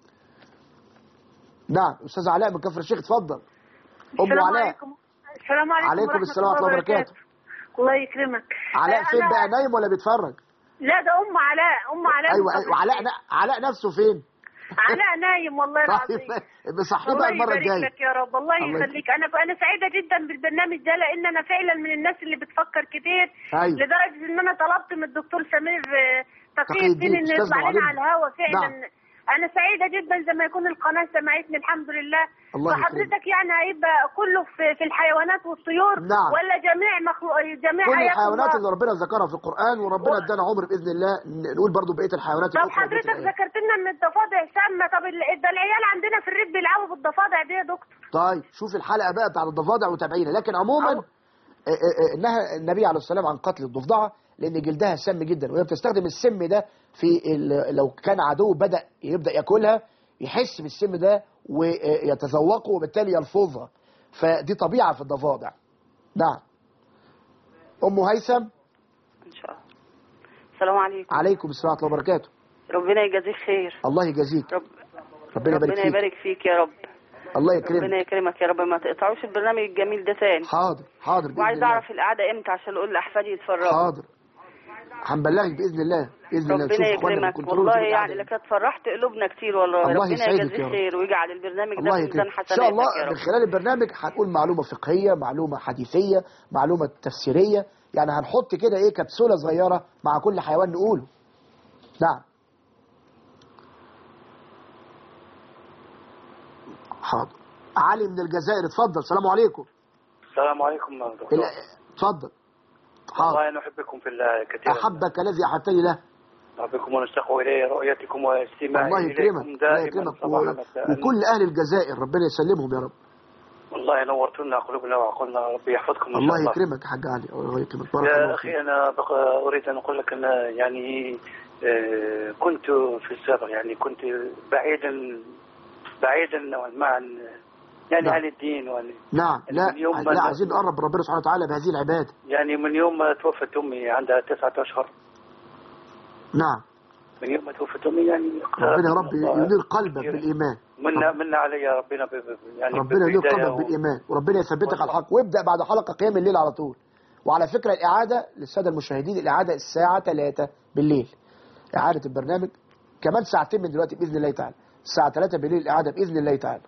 نعم استاذ علاء من كفر الشيخ اتفضل ام السلام علاء عليكم السلام عليكم عليكم ورحمة السلام ورحمه الله وبركاته الله يكرمك علاء آه، فين أنا- بقى نايم ولا بيتفرج لا ده ام علاء ام علاء ايوه من ايوه قبل علاء الشيء. علاء نفسه فين علاء نايم والله طيب العظيم بصحيه الله بقى المره يبارك الجايه لك يا رب الله الله يخليك انا انا سعيده جدا بالبرنامج ده لان انا فعلا من الناس اللي بتفكر كتير أيوة. لدرجه ان انا طلبت من الدكتور سمير آه، تقي تقي الدين، الدين انه أستاذنا يطلع لنا وعلمنا. على الهوا فعلا نعم. انا سعيده جدا زي ما يكون القناه سمعتني الحمد لله الله يكرمك. فحضرتك يعني هيبقى كله في, في الحيوانات والطيور نعم. ولا جميع مخلوق جميع كل حياة الحيوانات الله؟ اللي ربنا ذكرها في القرآن وربنا و- ادانا عمر بإذن الله ن- نقول برضو بقية الحيوانات طب الأخرى وبقية حضرتك الآيات. ذكرت لنا ان الضفادع سامه طب ال- ده العيال عندنا في الريف بيلعبوا بالضفادع دي يا دكتور طيب شوف الحلقة بقى بتاع الضفادع وتابعينا لكن عموما أو- آه، آه، آه، نهى النبي عليه الصلاة والسلام عن قتل الضفدعة لأن جلدها سم جدا وهي بتستخدم السم ده في ال- لو كان عدو بدأ يبدأ ياكلها يحس بالسم ده ويتذوقه وبالتالي يلفظها فدي طبيعة في الضفادع نعم أم هيثم ان شاء الله السلام عليكم عليكم السلام ورحمة الله وبركاته ربنا يجازيك خير الله يجازيك رب ربنا يبارك ربنا فيك يبارك فيك يا رب الله ربنا يكرمك يكرمك يا رب ما تقطعوش البرنامج الجميل ده تاني حاضر حاضر بإذن وعايز الله اعرف القعده امتى عشان اقول لاحفادي يتفرجوا حاضر هنبلغك باذن الله باذن الله ربنا نشوف اخواننا يكرمك بالكنترول والله ونشوف يعني القعدة. لقد فرحت قلوبنا كتير والله الله ربنا يسعدك يا يجازيك رب. خير ويجعل البرنامج ده الله في ميزان يكرمك ان شاء الله حسناتك يا من رب خلال البرنامج هنقول معلومه فقهيه معلومه حديثيه معلومه تفسيريه يعني هنحط كده ايه كبسوله صغيره مع كل حيوان نقوله نعم حاضر علي من الجزائر اتفضل السلام عليكم السلام عليكم دكتور ال- اتفضل حاضر والله نحبكم في الله كثيرا احبك الذي احبتني له نحبكم ونشتاق الي رؤيتكم واستماعي الله اليكم يكرمك الله دائما يكرمك صباحا و... مساء وكل اهل الجزائر ربنا يسلمهم يا رب والله نورتونا قلوبنا وعقولنا ربي يحفظكم ان شاء الله الله يكرمك يا حاج علي الله يكرمك بارك يا الله اخي فيك انا بقى اريد ان اقول لك ان يعني آه، كنت في السابق يعني كنت بعيدا بعيدا نوعا ما عن يعني نعم. عن الدين وعن نعم لا من يوم ما- لا عايزين نقرب ربنا سبحانه وتعالى بهذه العباده يعني من يوم ما توفت امي عندها تسعة اشهر نعم من يوم ما توفت امي يعني ربنا يا رب الله ينير قلبك كثير. بالايمان منا منا علي يا ربنا ب- ب- يعني ربنا ينير بالهداية قلبك و- بالايمان وربنا يثبتك على والله. الحق وابدا بعد حلقه قيام الليل على طول وعلى فكره الاعاده للساده المشاهدين الاعاده الساعه 3 بالليل اعاده البرنامج كمان ساعتين من دلوقتي باذن الله تعالى الساعه 3 بالليل الاعاده باذن الله تعالى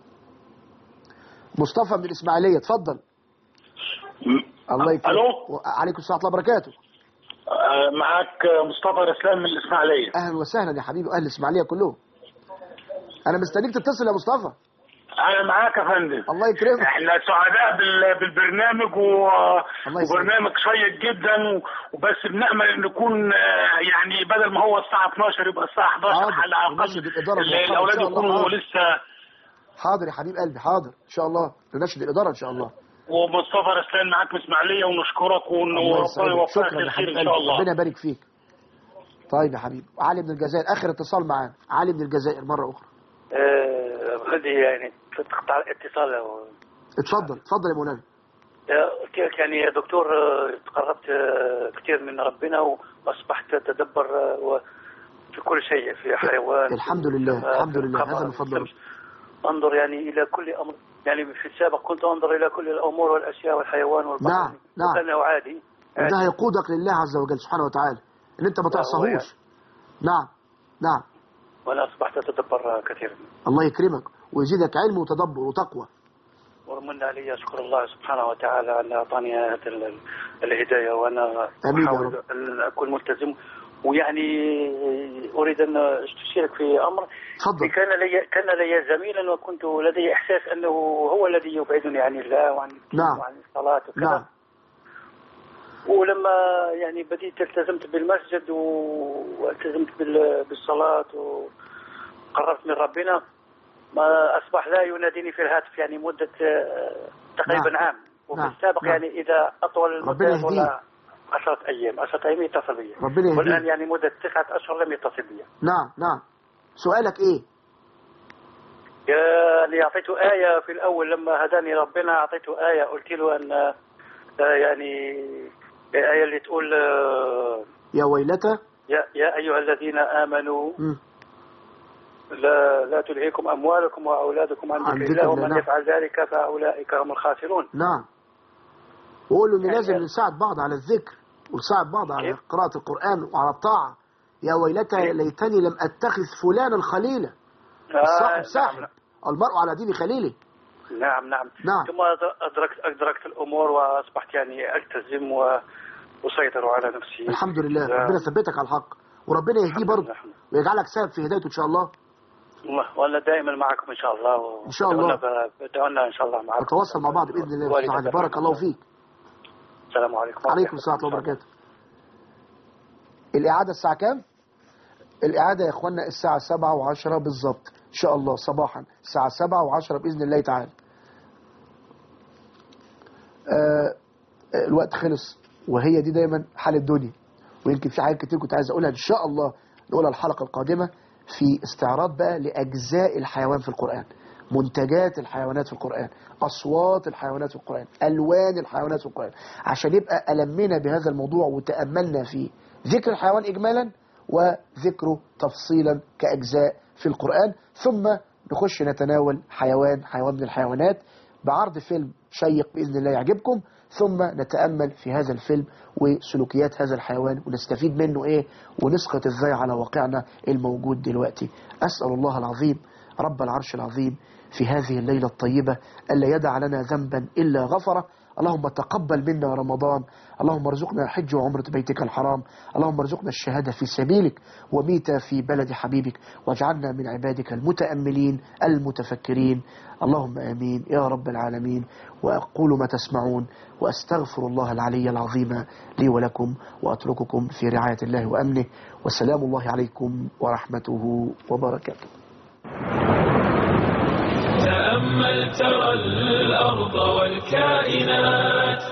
مصطفى من الاسماعيليه اتفضل الله يكرمك الو عليكم السلام ورحمه الله وبركاته آه، معك مصطفى رسلان من الاسماعيليه اهلا وسهلا يا حبيبي اهل الاسماعيليه كلهم انا مستنيك تتصل يا مصطفى انا معاك يا فندم الله يكرمك احنا سعداء بال- بالبرنامج و... الله يسلمك. وبرنامج شيق جدا و... وبس بنامل ان نكون آه، يعني بدل ما هو الساعه 12 يبقى الساعه 11 حاضر. على الاقل ونشهد الإدارة ال- الموقرة إن الاولاد شاء الله. يكونوا حاضر. لسه حاضر يا حبيب قلبي حاضر ان شاء الله ننشد الاداره ان شاء الله ومصطفى رسلان معاك من اسماعيليه ونشكرك ون- الله وربنا يسعدك يوفقك شكرا يا للخير حبيب ان قلبي شاء الله ربنا يبارك فيك طيب يا حبيبي علي من الجزائر اخر اتصال معانا علي من الجزائر مره اخرى آه، بدي يعني تقطع الاتصال و- اتفضل اتفضل يا مولانا آه، قلت لك يعني يا دكتور آه، تقربت آه، كثير من ربنا واصبحت اتدبر آه، و- في كل شيء في حيوان الحمد لله في الحمد لله القمر، هذا من فضل الشمس. انظر يعني الى كل امر يعني في السابق كنت انظر الى كل الامور والاشياء والحيوان والبحر نعم، نعم. وكانه عادي وده هيقودك لله عز وجل سبحانه وتعالى ان انت ما لا، هو تعصهوش نعم نعم وانا اصبحت اتدبر كثيرا الله يكرمك ويزيدك علم وتدبر وتقوى ومن علي اشكر الله سبحانه وتعالى ان اعطاني هذه ال- الهدايه وانا آمين يا احاول رب. ان اكون ملتزم ويعني اريد ان استشيرك في امر اتفضل كان لي كان لي زميلا وكنت لدي احساس انه هو الذي يبعدني عن الله وعن نعم. وعن الصلاه وكذا نعم ولما يعني بديت التزمت بالمسجد و- والتزمت بال- بالصلاة وقربت من ربنا ما أصبح لا يناديني في الهاتف يعني مدة آه، تقريبا نعم. عام وفي نعم. السابق نعم. يعني إذا أطول ربنا المدة يهديه. ولا عشرة أيام عشرة أيام يتصل بي ربنا يهديه. والآن يعني مدة تسعة أشهر لم يتصل بي نعم نعم سؤالك ايه يعني أعطيته آية في الأول لما هداني ربنا أعطيته آية قلت له أن آه، يعني الآية اللي تقول آه، يا ويلتى يا, يا أيها الذين آمنوا مم. لا لا تلهيكم أموالكم وأولادكم عن عن ذكر ذكر الله الله، ومن نعم. يفعل ذلك فأولئك هم الخاسرون نعم وقول له ان يعني لازم يعني- نساعد بعض على الذكر ونساعد بعض على كيف؟ قراءة القرآن وعلى الطاعة يا ويلتى كيف؟ ليتني لم أتخذ فلانا خليلا آه، الصاحب ساحب نعم, المرء على دين خليله نعم نعم نعم. ثم أدركت أدركت الأمور وأصبحت يعني ألتزم وأسيطر على نفسي الحمد لله نعم. ربنا ثبتك على الحق وربنا يهديه الحمد برضه لله. ويجعلك سبب في هدايته ان شاء الله الله ولا دائما معكم ان شاء الله إن شاء الله. بدعونا ان شاء الله معكم نتواصل مع بعض باذن الله والدك تعالى بارك الله فيك السلام عليكم عليكم السلام ورحمه الله وبركاته الاعاده الساعه كام الاعاده يا اخوانا الساعه 7 و10 بالظبط ان شاء الله صباحا الساعه 7 و10 باذن الله تعالى آه الوقت خلص وهي دي دايما حال الدنيا ويمكن في حاجات كتير كنت عايز اقولها ان شاء الله نقولها الحلقه القادمه في استعراض بقى لاجزاء الحيوان في القران منتجات الحيوانات في القرآن أصوات الحيوانات في القرآن ألوان الحيوانات في القرآن عشان يبقى ألمنا بهذا الموضوع وتأملنا فيه ذكر الحيوان إجمالا وذكره تفصيلا كأجزاء في القرآن ثم نخش نتناول حيوان حيوان من الحيوانات بعرض فيلم شيق بإذن الله يعجبكم ثم نتأمل في هذا الفيلم وسلوكيات هذا الحيوان ونستفيد منه إيه ونسقط إزاي على واقعنا الموجود دلوقتي أسأل الله العظيم رب العرش العظيم في هذه الليلة الطيبة ألا يدع لنا ذنبا إلا غفره اللهم تقبل منا رمضان اللهم ارزقنا حج وعمرة بيتك الحرام اللهم ارزقنا الشهادة في سبيلك وميتة في بلد حبيبك واجعلنا من عبادك المتأملين المتفكرين اللهم آمين يا رب العالمين وأقول ما تسمعون وأستغفر الله العلي العظيم لي ولكم وأترككم في رعاية الله وأمنه وسلام الله عليكم ورحمته وبركاته تأمل ترى الأرض والكائنات